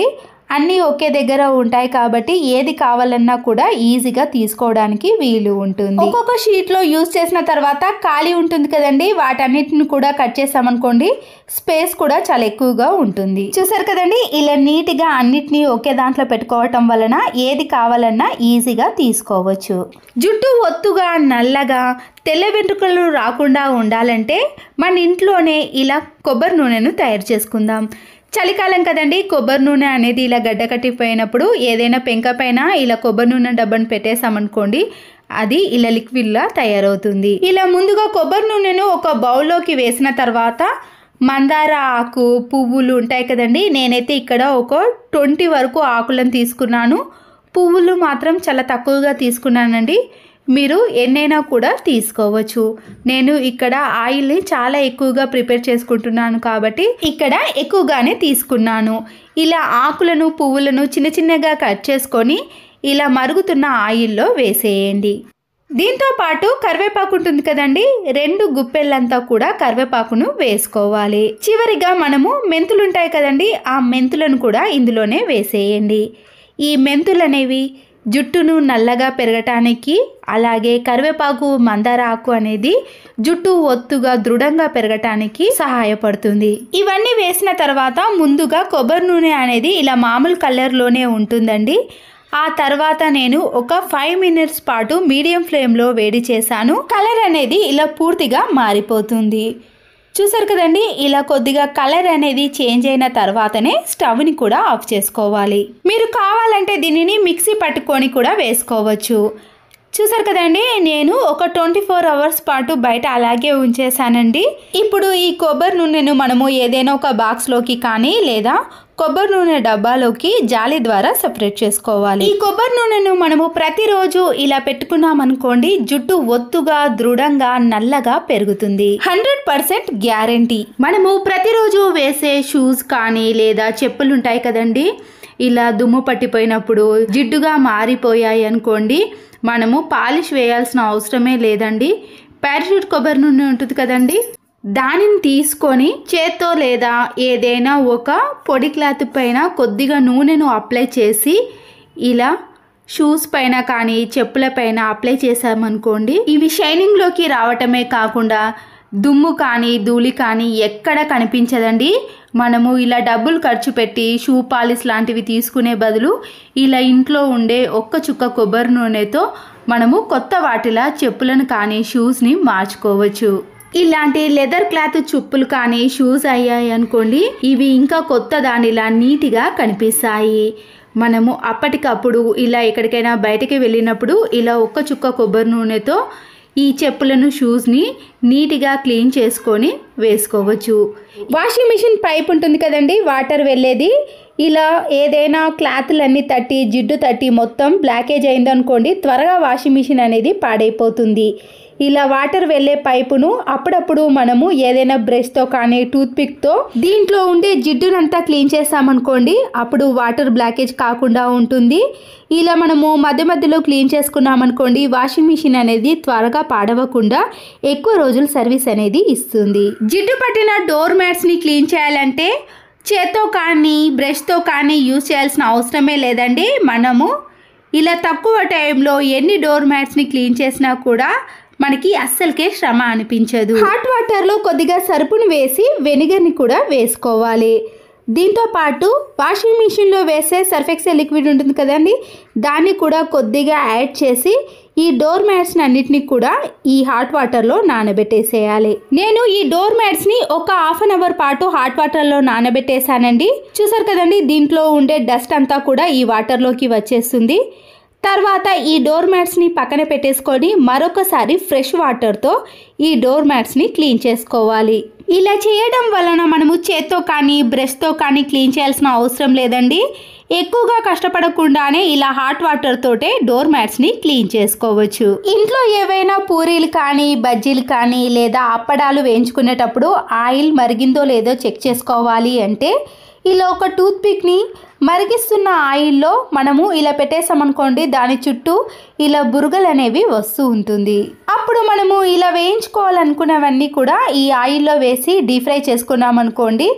అన్నీ ఒకే దగ్గర ఉంటాయి కాబట్టి ఏది కావాలన్నా కూడా ఈజీగా తీసుకోవడానికి వీలు ఉంటుంది ఒక్కొక్క షీట్లో యూజ్ చేసిన తర్వాత ఖాళీ ఉంటుంది కదండి వాటన్నిటిని కూడా కట్ చేసామనుకోండి స్పేస్ కూడా చాలా ఎక్కువగా ఉంటుంది చూసారు కదండి ఇలా నీట్గా అన్నిటినీ ఒకే దాంట్లో పెట్టుకోవటం వలన ఏది కావాలన్నా ఈజీగా తీసుకోవచ్చు జుట్టు ఒత్తుగా నల్లగా తెల్ల వెంట్రుకలు రాకుండా ఉండాలంటే మన ఇంట్లోనే ఇలా కొబ్బరి నూనెను తయారు చేసుకుందాం చలికాలం కదండి కొబ్బరి నూనె అనేది ఇలా గడ్డ కట్టిపోయినప్పుడు ఏదైనా పెంక పైన ఇలా కొబ్బరి నూనె డబ్బాను పెట్టేసామనుకోండి అది ఇలా లిక్విడ్లా తయారవుతుంది ఇలా ముందుగా కొబ్బరి నూనెను ఒక బౌల్లోకి వేసిన తర్వాత మందార ఆకు పువ్వులు ఉంటాయి కదండి నేనైతే ఇక్కడ ఒక ట్వంటీ వరకు ఆకులను తీసుకున్నాను పువ్వులు మాత్రం చాలా తక్కువగా తీసుకున్నానండి మీరు ఎన్నైనా కూడా తీసుకోవచ్చు నేను ఇక్కడ ఆయిల్ని చాలా ఎక్కువగా ప్రిపేర్ చేసుకుంటున్నాను కాబట్టి ఇక్కడ ఎక్కువగానే తీసుకున్నాను ఇలా ఆకులను పువ్వులను చిన్న చిన్నగా కట్ చేసుకొని ఇలా మరుగుతున్న ఆయిల్లో వేసేయండి దీంతో పాటు కరివేపాకు ఉంటుంది కదండి రెండు గుప్పెళ్ళంతా కూడా కరివేపాకును వేసుకోవాలి చివరిగా మనము మెంతులు ఉంటాయి కదండి ఆ మెంతులను కూడా ఇందులోనే వేసేయండి ఈ మెంతులు అనేవి జుట్టును నల్లగా పెరగటానికి అలాగే కరివేపాకు మందార ఆకు అనేది జుట్టు ఒత్తుగా దృఢంగా పెరగటానికి సహాయపడుతుంది ఇవన్నీ వేసిన తర్వాత ముందుగా కొబ్బరి నూనె అనేది ఇలా మామూలు కలర్లోనే ఉంటుందండి ఆ తర్వాత నేను ఒక ఫైవ్ మినిట్స్ పాటు మీడియం ఫ్లేమ్లో వేడి చేశాను కలర్ అనేది ఇలా పూర్తిగా మారిపోతుంది చూసారు కదండి ఇలా కొద్దిగా కలర్ అనేది చేంజ్ అయిన తర్వాతనే స్టవ్ని కూడా ఆఫ్ చేసుకోవాలి మీరు కావాలంటే దీనిని మిక్సీ పట్టుకొని కూడా వేసుకోవచ్చు చూసారు కదండి నేను ఒక ట్వంటీ ఫోర్ అవర్స్ పాటు బయట అలాగే ఉంచేసానండి ఇప్పుడు ఈ కొబ్బరి నూనెను మనము ఏదైనా ఒక బాక్స్లోకి కానీ లేదా కొబ్బరి నూనె డబ్బాలోకి జాలి ద్వారా సపరేట్ చేసుకోవాలి ఈ కొబ్బరి నూనెను మనము ప్రతిరోజు ఇలా పెట్టుకున్నాం అనుకోండి జుట్టు ఒత్తుగా దృఢంగా నల్లగా పెరుగుతుంది హండ్రెడ్ పర్సెంట్ గ్యారంటీ మనము ప్రతిరోజు వేసే షూస్ కానీ లేదా చెప్పులు ఉంటాయి కదండి ఇలా దుమ్ము పట్టిపోయినప్పుడు జిడ్డుగా మారిపోయాయి అనుకోండి మనము పాలిష్ వేయాల్సిన అవసరమే లేదండి పారాషూట్ కొబ్బరి నూనె ఉంటుంది కదండి దానిని తీసుకొని చేత్తో లేదా ఏదైనా ఒక పొడి క్లాత్ పైన కొద్దిగా నూనెను అప్లై చేసి ఇలా షూస్ పైన కానీ చెప్పుల పైన అప్లై చేసామనుకోండి ఇవి షైనింగ్లోకి రావటమే కాకుండా దుమ్ము కానీ ధూళి కానీ ఎక్కడ కనిపించదండి మనము ఇలా డబ్బులు ఖర్చు పెట్టి షూ పాలిస్ లాంటివి తీసుకునే బదులు ఇలా ఇంట్లో ఉండే ఒక్క చుక్క కొబ్బరి నూనెతో మనము కొత్త వాటిలా చెప్పులను కానీ షూస్ని మార్చుకోవచ్చు ఇలాంటి లెదర్ క్లాత్ చుప్పులు కానీ షూస్ అయ్యాయి అనుకోండి ఇవి ఇంకా కొత్త దానిలా నీట్గా కనిపిస్తాయి మనము అప్పటికప్పుడు ఇలా ఎక్కడికైనా బయటికి వెళ్ళినప్పుడు ఇలా ఒక్క చుక్క కొబ్బరి నూనెతో ఈ చెప్పులను షూస్ని నీట్గా క్లీన్ చేసుకొని వేసుకోవచ్చు వాషింగ్ మిషన్ పైప్ ఉంటుంది కదండి వాటర్ వెళ్ళేది ఇలా ఏదైనా క్లాత్లన్నీ తట్టి జిడ్డు తట్టి మొత్తం బ్లాకేజ్ అయిందనుకోండి త్వరగా వాషింగ్ మిషన్ అనేది పాడైపోతుంది ఇలా వాటర్ వెళ్ళే పైపును అప్పుడప్పుడు మనము ఏదైనా బ్రష్తో కానీ టూత్పిక్తో దీంట్లో ఉండే జిడ్డునంతా క్లీన్ చేస్తామనుకోండి అప్పుడు వాటర్ బ్లాకేజ్ కాకుండా ఉంటుంది ఇలా మనము మధ్య మధ్యలో క్లీన్ చేసుకున్నామనుకోండి వాషింగ్ మిషన్ అనేది త్వరగా పాడవకుండా ఎక్కువ రోజులు సర్వీస్ అనేది ఇస్తుంది జిడ్డు పట్టిన డోర్ మ్యాట్స్ని క్లీన్ చేయాలంటే చేత్తో కానీ బ్రష్తో కానీ యూజ్ చేయాల్సిన అవసరమే లేదండి మనము ఇలా తక్కువ టైంలో ఎన్ని డోర్ మ్యాట్స్ని క్లీన్ చేసినా కూడా మనకి అస్సలకే శ్రమ అనిపించదు హాట్ వాటర్లో కొద్దిగా సరుపును వేసి వెనిగర్ని కూడా వేసుకోవాలి దీంతో పాటు వాషింగ్ మిషన్లో వేసే సర్ఫెక్సెల్ లిక్విడ్ ఉంటుంది కదండి దాన్ని కూడా కొద్దిగా యాడ్ చేసి ఈ డోర్ మ్యాట్స్ని అన్నిటిని కూడా ఈ హాట్ వాటర్లో నానబెట్టేసేయాలి నేను ఈ డోర్ మ్యాట్స్ని ఒక హాఫ్ అన్ అవర్ పాటు హాట్ వాటర్లో నానబెట్టేసానండి చూసారు కదండి దీంట్లో ఉండే డస్ట్ అంతా కూడా ఈ వాటర్లోకి వచ్చేస్తుంది తర్వాత ఈ డోర్ మ్యాట్స్ని పక్కన పెట్టేసుకొని మరొకసారి ఫ్రెష్ వాటర్తో ఈ డోర్ మ్యాట్స్ని క్లీన్ చేసుకోవాలి ఇలా చేయడం వలన మనము చేత్తో కానీ బ్రష్తో కానీ క్లీన్ చేయాల్సిన అవసరం లేదండి ఎక్కువగా కష్టపడకుండానే ఇలా హాట్ వాటర్ తోటే డోర్ మ్యాట్స్ని క్లీన్ చేసుకోవచ్చు ఇంట్లో ఏవైనా పూరీలు కానీ బజ్జీలు కానీ లేదా అప్పడాలు వేయించుకునేటప్పుడు ఆయిల్ మరిగిందో లేదో చెక్ చేసుకోవాలి అంటే ఇలా ఒక టూత్ పిక్ని మరిగిస్తున్న ఆయిల్లో మనము ఇలా పెట్టేసామనుకోండి దాని చుట్టూ ఇలా బురగలు అనేవి వస్తూ ఉంటుంది అప్పుడు మనము ఇలా వేయించుకోవాలనుకున్నవన్నీ కూడా ఈ ఆయిల్లో వేసి డీప్ ఫ్రై చేసుకున్నామనుకోండి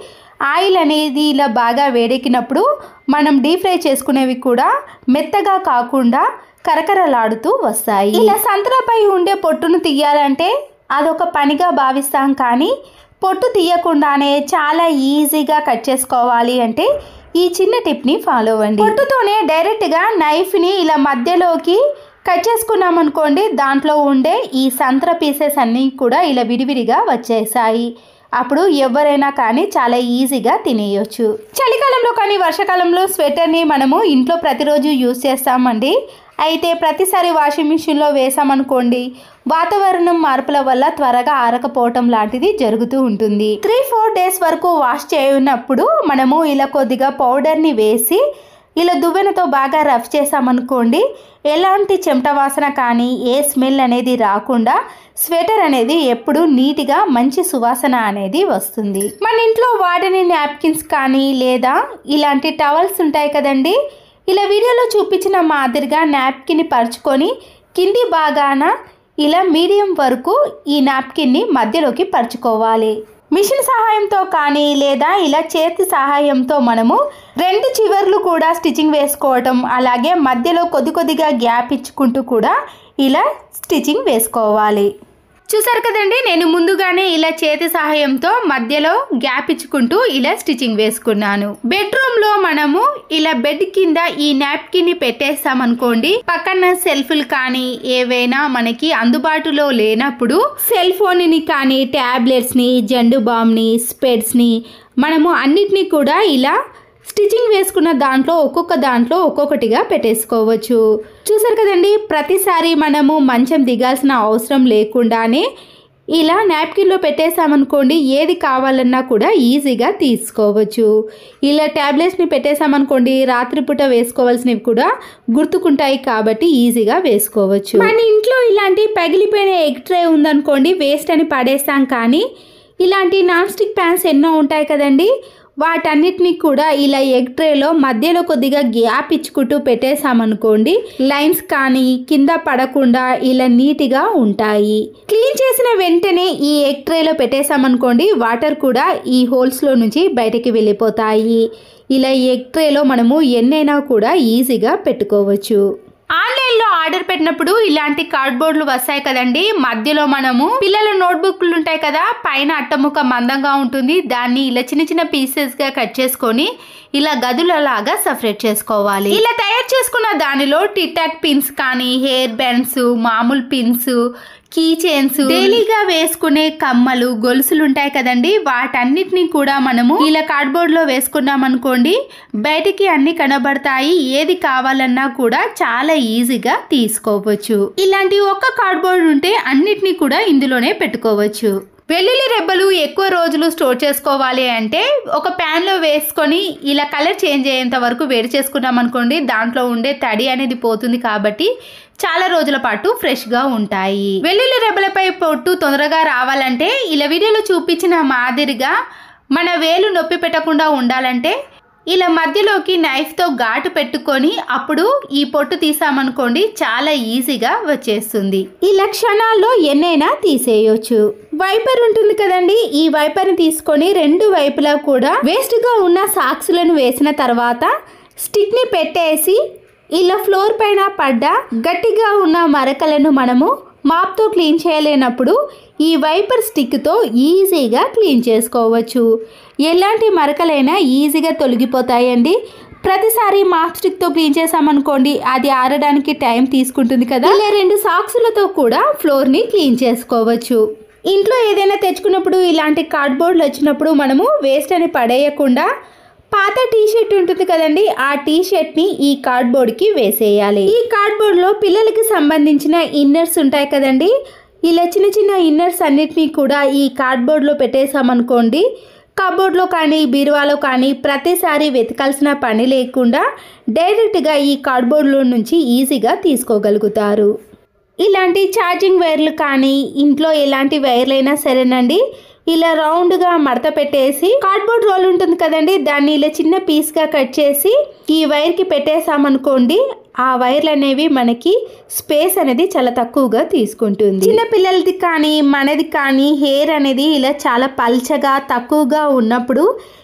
ఆయిల్ అనేది ఇలా బాగా వేడెక్కినప్పుడు మనం డీప్ ఫ్రై చేసుకునేవి కూడా మెత్తగా కాకుండా కరకరలాడుతూ వస్తాయి ఇలా సంతరాపై ఉండే పొట్టును తీయాలంటే అదొక పనిగా భావిస్తాం కానీ పొట్టు తీయకుండానే చాలా ఈజీగా కట్ చేసుకోవాలి అంటే ఈ చిన్న టిప్ని ఫాలో అవ్వండి పొట్టుతోనే డైరెక్ట్గా నైఫ్ని ఇలా మధ్యలోకి కట్ చేసుకున్నాం అనుకోండి దాంట్లో ఉండే ఈ సంత్ర పీసెస్ అన్నీ కూడా ఇలా విడివిడిగా వచ్చేసాయి అప్పుడు ఎవరైనా కానీ చాలా ఈజీగా తినేయొచ్చు చలికాలంలో కానీ వర్షాకాలంలో స్వెటర్ని మనము ఇంట్లో ప్రతిరోజు యూజ్ చేస్తామండి అయితే ప్రతిసారి వాషింగ్ మిషన్లో వేసామనుకోండి వాతావరణం మార్పుల వల్ల త్వరగా ఆరకపోవటం లాంటిది జరుగుతూ ఉంటుంది త్రీ ఫోర్ డేస్ వరకు వాష్ చేయనప్పుడు మనము ఇలా కొద్దిగా పౌడర్ని వేసి ఇలా దువ్వెనతో బాగా రఫ్ చేసామనుకోండి ఎలాంటి చెమట వాసన కానీ ఏ స్మెల్ అనేది రాకుండా స్వెటర్ అనేది ఎప్పుడు నీట్గా మంచి సువాసన అనేది వస్తుంది మన ఇంట్లో వాడని నాప్కిన్స్ కానీ లేదా ఇలాంటి టవల్స్ ఉంటాయి కదండి ఇలా వీడియోలో చూపించిన మాదిరిగా నాప్కిన్ని పరుచుకొని కింది భాగాన ఇలా మీడియం వరకు ఈ నాప్కిన్ని మధ్యలోకి పరుచుకోవాలి మిషన్ సహాయంతో కానీ లేదా ఇలా చేతి సహాయంతో మనము రెండు చివర్లు కూడా స్టిచ్చింగ్ వేసుకోవటం అలాగే మధ్యలో కొద్ది కొద్దిగా గ్యాప్ ఇచ్చుకుంటూ కూడా ఇలా స్టిచ్చింగ్ వేసుకోవాలి చూసారు కదండి నేను ముందుగానే ఇలా చేతి సహాయంతో మధ్యలో గ్యాప్ ఇచ్చుకుంటూ ఇలా స్టిచ్చింగ్ వేసుకున్నాను బెడ్రూమ్ లో మనము ఇలా బెడ్ కింద ఈ నాప్కిన్ ని పెట్టేస్తామనుకోండి పక్కన సెల్ఫ్లు కానీ ఏవైనా మనకి అందుబాటులో లేనప్పుడు సెల్ ఫోన్ ని కానీ టాబ్లెట్స్ ని జండు బామ్ ని స్పెడ్స్ ని మనము అన్నిటినీ కూడా ఇలా స్టిచ్చింగ్ వేసుకున్న దాంట్లో ఒక్కొక్క దాంట్లో ఒక్కొక్కటిగా పెట్టేసుకోవచ్చు చూసారు కదండి ప్రతిసారి మనము మంచం దిగాల్సిన అవసరం లేకుండానే ఇలా నాప్కిన్లో పెట్టేసామనుకోండి ఏది కావాలన్నా కూడా ఈజీగా తీసుకోవచ్చు ఇలా ట్యాబ్లెట్స్ని పెట్టేసామనుకోండి రాత్రిపూట వేసుకోవాల్సినవి కూడా గుర్తుకుంటాయి కాబట్టి ఈజీగా వేసుకోవచ్చు మన ఇంట్లో ఇలాంటి పగిలిపోయిన ఎగ్ ట్రే ఉందనుకోండి వేస్ట్ అని పడేస్తాం కానీ ఇలాంటి నాన్ స్టిక్ ప్యాన్స్ ఎన్నో ఉంటాయి కదండి వాటన్నిటిని కూడా ఇలా ఎగ్ ట్రేలో మధ్యలో కొద్దిగా గ్యాప్ ఇచ్చుకుంటూ పెట్టేసామనుకోండి లైన్స్ కానీ కింద పడకుండా ఇలా నీట్గా ఉంటాయి క్లీన్ చేసిన వెంటనే ఈ ఎగ్ ట్రేలో పెట్టేసామనుకోండి వాటర్ కూడా ఈ హోల్స్లో నుంచి బయటకి వెళ్ళిపోతాయి ఇలా ఎగ్ ట్రేలో మనము ఎన్నైనా కూడా ఈజీగా పెట్టుకోవచ్చు ఆన్లైన్లో ఆర్డర్ పెట్టినప్పుడు ఇలాంటి కార్డ్బోర్డ్లు వస్తాయి కదండి మధ్యలో మనము పిల్లల నోట్బుక్లు ఉంటాయి కదా పైన అట్టముక్క మందంగా ఉంటుంది దాన్ని ఇలా చిన్న చిన్న పీసెస్గా కట్ చేసుకొని ఇలా గదులలాగా సపరేట్ చేసుకోవాలి ఇలా తయారు చేసుకున్న దానిలో టిటాక్ పిన్స్ కానీ హెయిర్ బ్యాండ్స్ మామూలు పిన్స్ కీ చైన్స్ డైలీగా వేసుకునే కమ్మలు గొలుసులు ఉంటాయి కదండి వాటన్నిటిని కూడా మనము ఇలా కార్డ్బోర్డ్ లో వేసుకున్నాం అనుకోండి బయటికి అన్ని కనబడతాయి ఏది కావాలన్నా కూడా చాలా ఈజీగా తీసుకోవచ్చు ఇలాంటి ఒక్క కార్డ్బోర్డ్ ఉంటే అన్నిటినీ కూడా ఇందులోనే పెట్టుకోవచ్చు వెల్లుల్లి రెబ్బలు ఎక్కువ రోజులు స్టోర్ చేసుకోవాలి అంటే ఒక ప్యాన్లో వేసుకొని ఇలా కలర్ చేంజ్ అయ్యేంత వరకు వేడి చేసుకున్నాం అనుకోండి దాంట్లో ఉండే తడి అనేది పోతుంది కాబట్టి చాలా రోజుల పాటు ఫ్రెష్గా ఉంటాయి వెల్లుల్లి రెబ్బలపై పొట్టు తొందరగా రావాలంటే ఇలా వీడియోలో చూపించిన మాదిరిగా మన వేలు నొప్పి పెట్టకుండా ఉండాలంటే ఇలా మధ్యలోకి నైఫ్తో ఘాటు పెట్టుకొని అప్పుడు ఈ పొట్టు తీసామనుకోండి చాలా ఈజీగా వచ్చేస్తుంది ఇలా క్షణాల్లో ఎన్నైనా తీసేయొచ్చు వైపర్ ఉంటుంది కదండి ఈ వైపర్ని తీసుకొని రెండు వైపులా కూడా వేస్ట్గా ఉన్న సాక్సులను వేసిన తర్వాత స్టిక్ని పెట్టేసి ఇలా ఫ్లోర్ పైన పడ్డ గట్టిగా ఉన్న మరకలను మనము మాప్తో క్లీన్ చేయలేనప్పుడు ఈ వైపర్ స్టిక్తో ఈజీగా క్లీన్ చేసుకోవచ్చు ఎలాంటి మరకలైనా ఈజీగా తొలగిపోతాయండి ప్రతిసారి మాప్ స్టిక్తో క్లీన్ చేసామనుకోండి అది ఆరడానికి టైం తీసుకుంటుంది కదా ఇలా రెండు సాక్సులతో కూడా ఫ్లోర్ని క్లీన్ చేసుకోవచ్చు ఇంట్లో ఏదైనా తెచ్చుకున్నప్పుడు ఇలాంటి కార్డ్బోర్డ్లు వచ్చినప్పుడు మనము వేస్ట్ అని పడేయకుండా పాత టీ షర్ట్ ఉంటుంది కదండి ఆ టీ షర్ట్ ని ఈ కార్డ్బోర్డ్ కి వేసేయాలి ఈ కార్డ్బోర్డ్ లో పిల్లలకి సంబంధించిన ఇన్నర్స్ ఉంటాయి కదండి ఇలా చిన్న చిన్న ఇన్నర్స్ అన్నిటినీ కూడా ఈ కార్డ్బోర్డ్ లో పెట్టేసామనుకోండి కబోర్డ్లో కానీ బీరువాలో కానీ ప్రతిసారి వెతకాల్సిన పని లేకుండా డైరెక్ట్గా ఈ కార్డ్బోర్డ్లో నుంచి ఈజీగా తీసుకోగలుగుతారు ఇలాంటి ఛార్జింగ్ వైర్లు కానీ ఇంట్లో ఎలాంటి వైర్లైనా సరేనండి ఇలా రౌండ్గా మడత పెట్టేసి కార్డ్బోర్డ్ రోల్ ఉంటుంది కదండి దాన్ని ఇలా చిన్న పీస్గా కట్ చేసి ఈ వైర్కి పెట్టేసామనుకోండి ఆ వైర్లు అనేవి మనకి స్పేస్ అనేది చాలా తక్కువగా తీసుకుంటుంది చిన్న పిల్లలది కానీ మనది కానీ హెయిర్ అనేది ఇలా చాలా పల్చగా తక్కువగా ఉన్నప్పుడు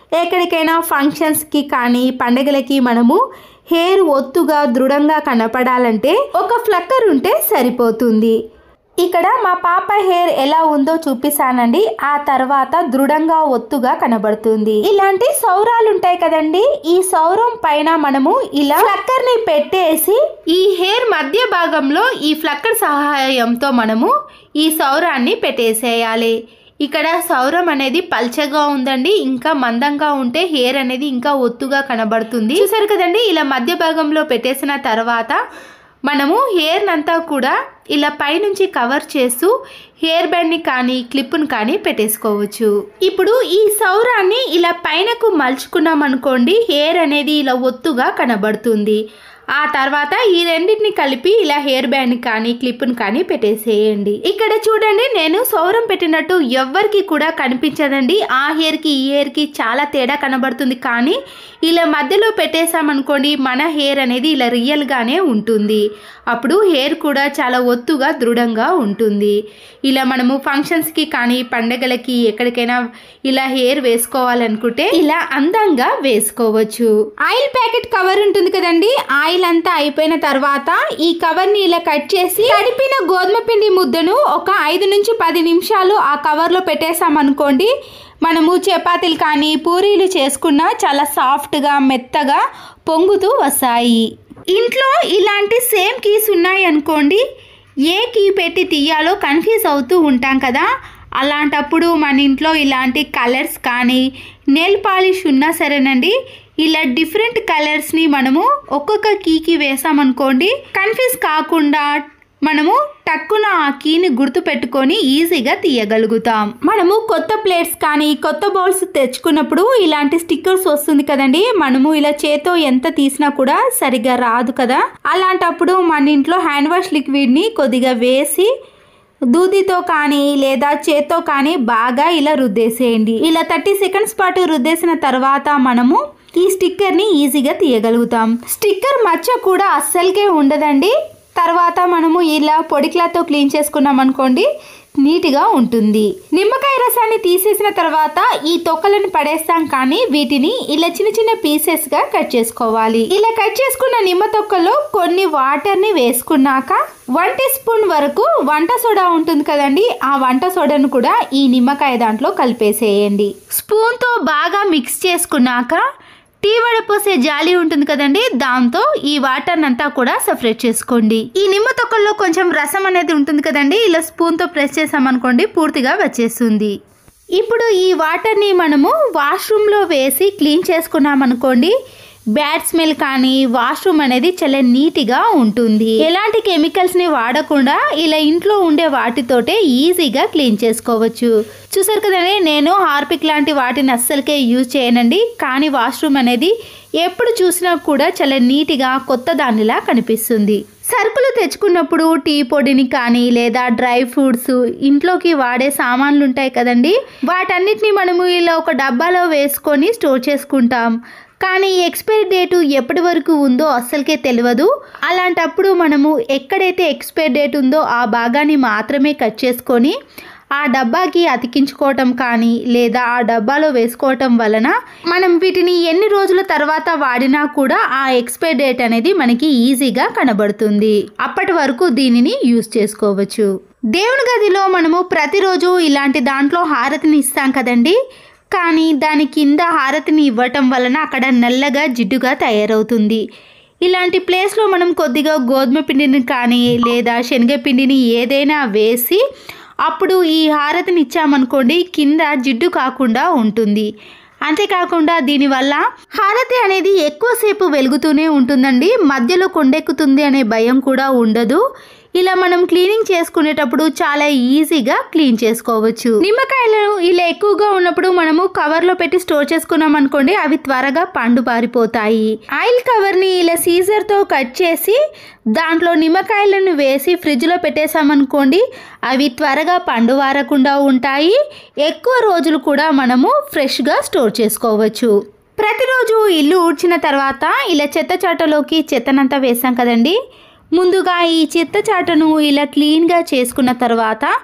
ఎక్కడికైనా ఫంక్షన్స్కి కానీ పండగలకి మనము హెయిర్ ఒత్తుగా దృఢంగా కనపడాలంటే ఒక ఫ్లక్కర్ ఉంటే సరిపోతుంది ఇక్కడ మా పాప హెయిర్ ఎలా ఉందో చూపిస్తానండి ఆ తర్వాత దృఢంగా ఒత్తుగా కనబడుతుంది ఇలాంటి సౌరాలు ఉంటాయి కదండి ఈ సౌరం పైన మనము ఇలా ఫ్లక్కర్ ని పెట్టేసి ఈ హెయిర్ మధ్య భాగంలో ఈ ఫ్లక్కర్ సహాయంతో మనము ఈ సౌరాన్ని పెట్టేసేయాలి ఇక్కడ సౌరం అనేది పల్చగా ఉందండి ఇంకా మందంగా ఉంటే హెయిర్ అనేది ఇంకా ఒత్తుగా కనబడుతుంది చూసారు కదండి ఇలా మధ్య భాగంలో పెట్టేసిన తర్వాత మనము హెయిర్ అంతా కూడా ఇలా పైనుంచి కవర్ చేస్తూ హెయిర్ బ్యాండ్ని కానీ క్లిప్ను కానీ పెట్టేసుకోవచ్చు ఇప్పుడు ఈ సౌరాన్ని ఇలా పైనకు మలుచుకున్నాం అనుకోండి హెయిర్ అనేది ఇలా ఒత్తుగా కనబడుతుంది ఆ తర్వాత ఈ రెండింటిని కలిపి ఇలా హెయిర్ బ్యాండ్ కానీ క్లిప్ను కానీ పెట్టేసేయండి ఇక్కడ చూడండి నేను సౌరం పెట్టినట్టు ఎవ్వరికి కూడా కనిపించదండి ఆ హెయిర్కి ఈ హెయిర్కి చాలా తేడా కనబడుతుంది కానీ ఇలా మధ్యలో పెట్టేసామనుకోండి మన హెయిర్ అనేది ఇలా రియల్గానే ఉంటుంది అప్పుడు హెయిర్ కూడా చాలా ఒత్తుగా దృఢంగా ఉంటుంది ఇలా మనము ఫంక్షన్స్కి కానీ పండగలకి ఎక్కడికైనా ఇలా హెయిర్ వేసుకోవాలనుకుంటే ఇలా అందంగా వేసుకోవచ్చు ఆయిల్ ప్యాకెట్ కవర్ ఉంటుంది కదండి ఆయిల్ అంతా అయిపోయిన తర్వాత ఈ కవర్ ని ఇలా కట్ చేసి తడిపిన గోధుమ పిండి ముద్దను ఒక ఐదు నుంచి పది నిమిషాలు ఆ కవర్ లో పెట్టేసామనుకోండి మనము చపాతీలు కానీ పూరీలు చేసుకున్న చాలా సాఫ్ట్గా మెత్తగా పొంగుతూ వస్తాయి ఇంట్లో ఇలాంటి సేమ్ కీస్ ఉన్నాయి అనుకోండి ఏ కీ పెట్టి తీయాలో కన్ఫ్యూజ్ అవుతూ ఉంటాం కదా అలాంటప్పుడు మన ఇంట్లో ఇలాంటి కలర్స్ కానీ నెయిల్ పాలిష్ ఉన్నా సరేనండి ఇలా డిఫరెంట్ కలర్స్ని మనము ఒక్కొక్క కీకి వేసామనుకోండి కన్ఫ్యూజ్ కాకుండా మనము టక్కున ఆ కీని గుర్తు పెట్టుకొని ఈజీగా తీయగలుగుతాం మనము కొత్త ప్లేట్స్ కానీ కొత్త బౌల్స్ తెచ్చుకున్నప్పుడు ఇలాంటి స్టిక్కర్స్ వస్తుంది కదండి మనము ఇలా చేతో ఎంత తీసినా కూడా సరిగా రాదు కదా అలాంటప్పుడు మన ఇంట్లో హ్యాండ్ వాష్ లిక్విడ్ని కొద్దిగా వేసి దూదితో కానీ లేదా చేత్తో కానీ బాగా ఇలా రుద్దేసేయండి ఇలా థర్టీ సెకండ్స్ పాటు రుద్దేసిన తర్వాత మనము ఈ స్టిక్కర్ని ఈజీగా తీయగలుగుతాం స్టిక్కర్ మచ్చ కూడా అస్సలకే ఉండదండి తర్వాత మనము ఇలా పొడి క్లాత్తో క్లీన్ చేసుకున్నాం అనుకోండి నీట్గా ఉంటుంది నిమ్మకాయ రసాన్ని తీసేసిన తర్వాత ఈ తొక్కలను పడేస్తాం కానీ వీటిని ఇలా చిన్న చిన్న పీసెస్గా కట్ చేసుకోవాలి ఇలా కట్ చేసుకున్న నిమ్మ తొక్కలో కొన్ని వాటర్ని వేసుకున్నాక వన్ టీ స్పూన్ వరకు వంట సోడా ఉంటుంది కదండి ఆ వంట సోడాను కూడా ఈ నిమ్మకాయ దాంట్లో కలిపేసేయండి స్పూన్తో బాగా మిక్స్ చేసుకున్నాక టీ వడపోసే జాలి ఉంటుంది కదండి దాంతో ఈ వాటర్ అంతా కూడా సపరేట్ చేసుకోండి ఈ నిమ్మ తొక్కల్లో కొంచెం రసం అనేది ఉంటుంది కదండి ఇలా స్పూన్తో ప్రెస్ చేసామనుకోండి పూర్తిగా వచ్చేస్తుంది ఇప్పుడు ఈ వాటర్ని మనము వాష్రూమ్లో వేసి క్లీన్ చేసుకున్నాం అనుకోండి బ్యాడ్ స్మెల్ కానీ వాష్రూమ్ అనేది చాలా నీట్గా ఉంటుంది ఎలాంటి కెమికల్స్ని వాడకుండా ఇలా ఇంట్లో ఉండే వాటితోటే ఈజీగా క్లీన్ చేసుకోవచ్చు చూసారు కదండి నేను హార్పిక్ లాంటి వాటిని అస్సలకే యూజ్ చేయనండి కానీ వాష్రూమ్ అనేది ఎప్పుడు చూసినా కూడా చాలా నీట్గా కొత్త దానిలా కనిపిస్తుంది సరుకులు తెచ్చుకున్నప్పుడు టీ పొడిని కానీ లేదా డ్రై ఫ్రూట్స్ ఇంట్లోకి వాడే సామాన్లు ఉంటాయి కదండి వాటన్నిటిని మనము ఇలా ఒక డబ్బాలో వేసుకొని స్టోర్ చేసుకుంటాం కానీ ఎక్స్పైరీ డేటు ఎప్పటి వరకు ఉందో అస్సలకే తెలియదు అలాంటప్పుడు మనము ఎక్కడైతే ఎక్స్పైరీ డేట్ ఉందో ఆ భాగాన్ని మాత్రమే కట్ చేసుకొని ఆ డబ్బాకి అతికించుకోవటం కానీ లేదా ఆ డబ్బాలో వేసుకోవటం వలన మనం వీటిని ఎన్ని రోజుల తర్వాత వాడినా కూడా ఆ ఎక్స్పైర్ డేట్ అనేది మనకి ఈజీగా కనబడుతుంది అప్పటి వరకు దీనిని యూజ్ చేసుకోవచ్చు దేవుని గదిలో మనము ప్రతిరోజు ఇలాంటి దాంట్లో హారతిని ఇస్తాం కదండి కానీ దాని కింద హారతిని ఇవ్వటం వలన అక్కడ నల్లగా జిడ్డుగా తయారవుతుంది ఇలాంటి ప్లేస్లో మనం కొద్దిగా గోధుమ పిండిని కానీ లేదా శనగపిండిని ఏదైనా వేసి అప్పుడు ఈ హారతిని ఇచ్చామనుకోండి కింద జిడ్డు కాకుండా ఉంటుంది అంతేకాకుండా దీనివల్ల హారతి అనేది ఎక్కువసేపు వెలుగుతూనే ఉంటుందండి మధ్యలో కొండెక్కుతుంది అనే భయం కూడా ఉండదు ఇలా మనం క్లీనింగ్ చేసుకునేటప్పుడు చాలా ఈజీగా క్లీన్ చేసుకోవచ్చు నిమ్మకాయలు ఇలా ఎక్కువగా ఉన్నప్పుడు మనము కవర్ లో పెట్టి స్టోర్ చేసుకున్నాం అనుకోండి అవి త్వరగా పండు పారిపోతాయి ఆయిల్ కవర్ ని ఇలా సీజర్ తో కట్ చేసి దాంట్లో నిమ్మకాయలను వేసి ఫ్రిడ్జ్ లో పెట్టేసామనుకోండి అవి త్వరగా పండు వారకుండా ఉంటాయి ఎక్కువ రోజులు కూడా మనము ఫ్రెష్ గా స్టోర్ చేసుకోవచ్చు ప్రతిరోజు ఇల్లు ఊడ్చిన తర్వాత ఇలా చెత్త చాటలోకి చెత్తనంతా వేసాం కదండి ముందుగా ఈ చెత్త చాటను ఇలా క్లీన్గా చేసుకున్న తర్వాత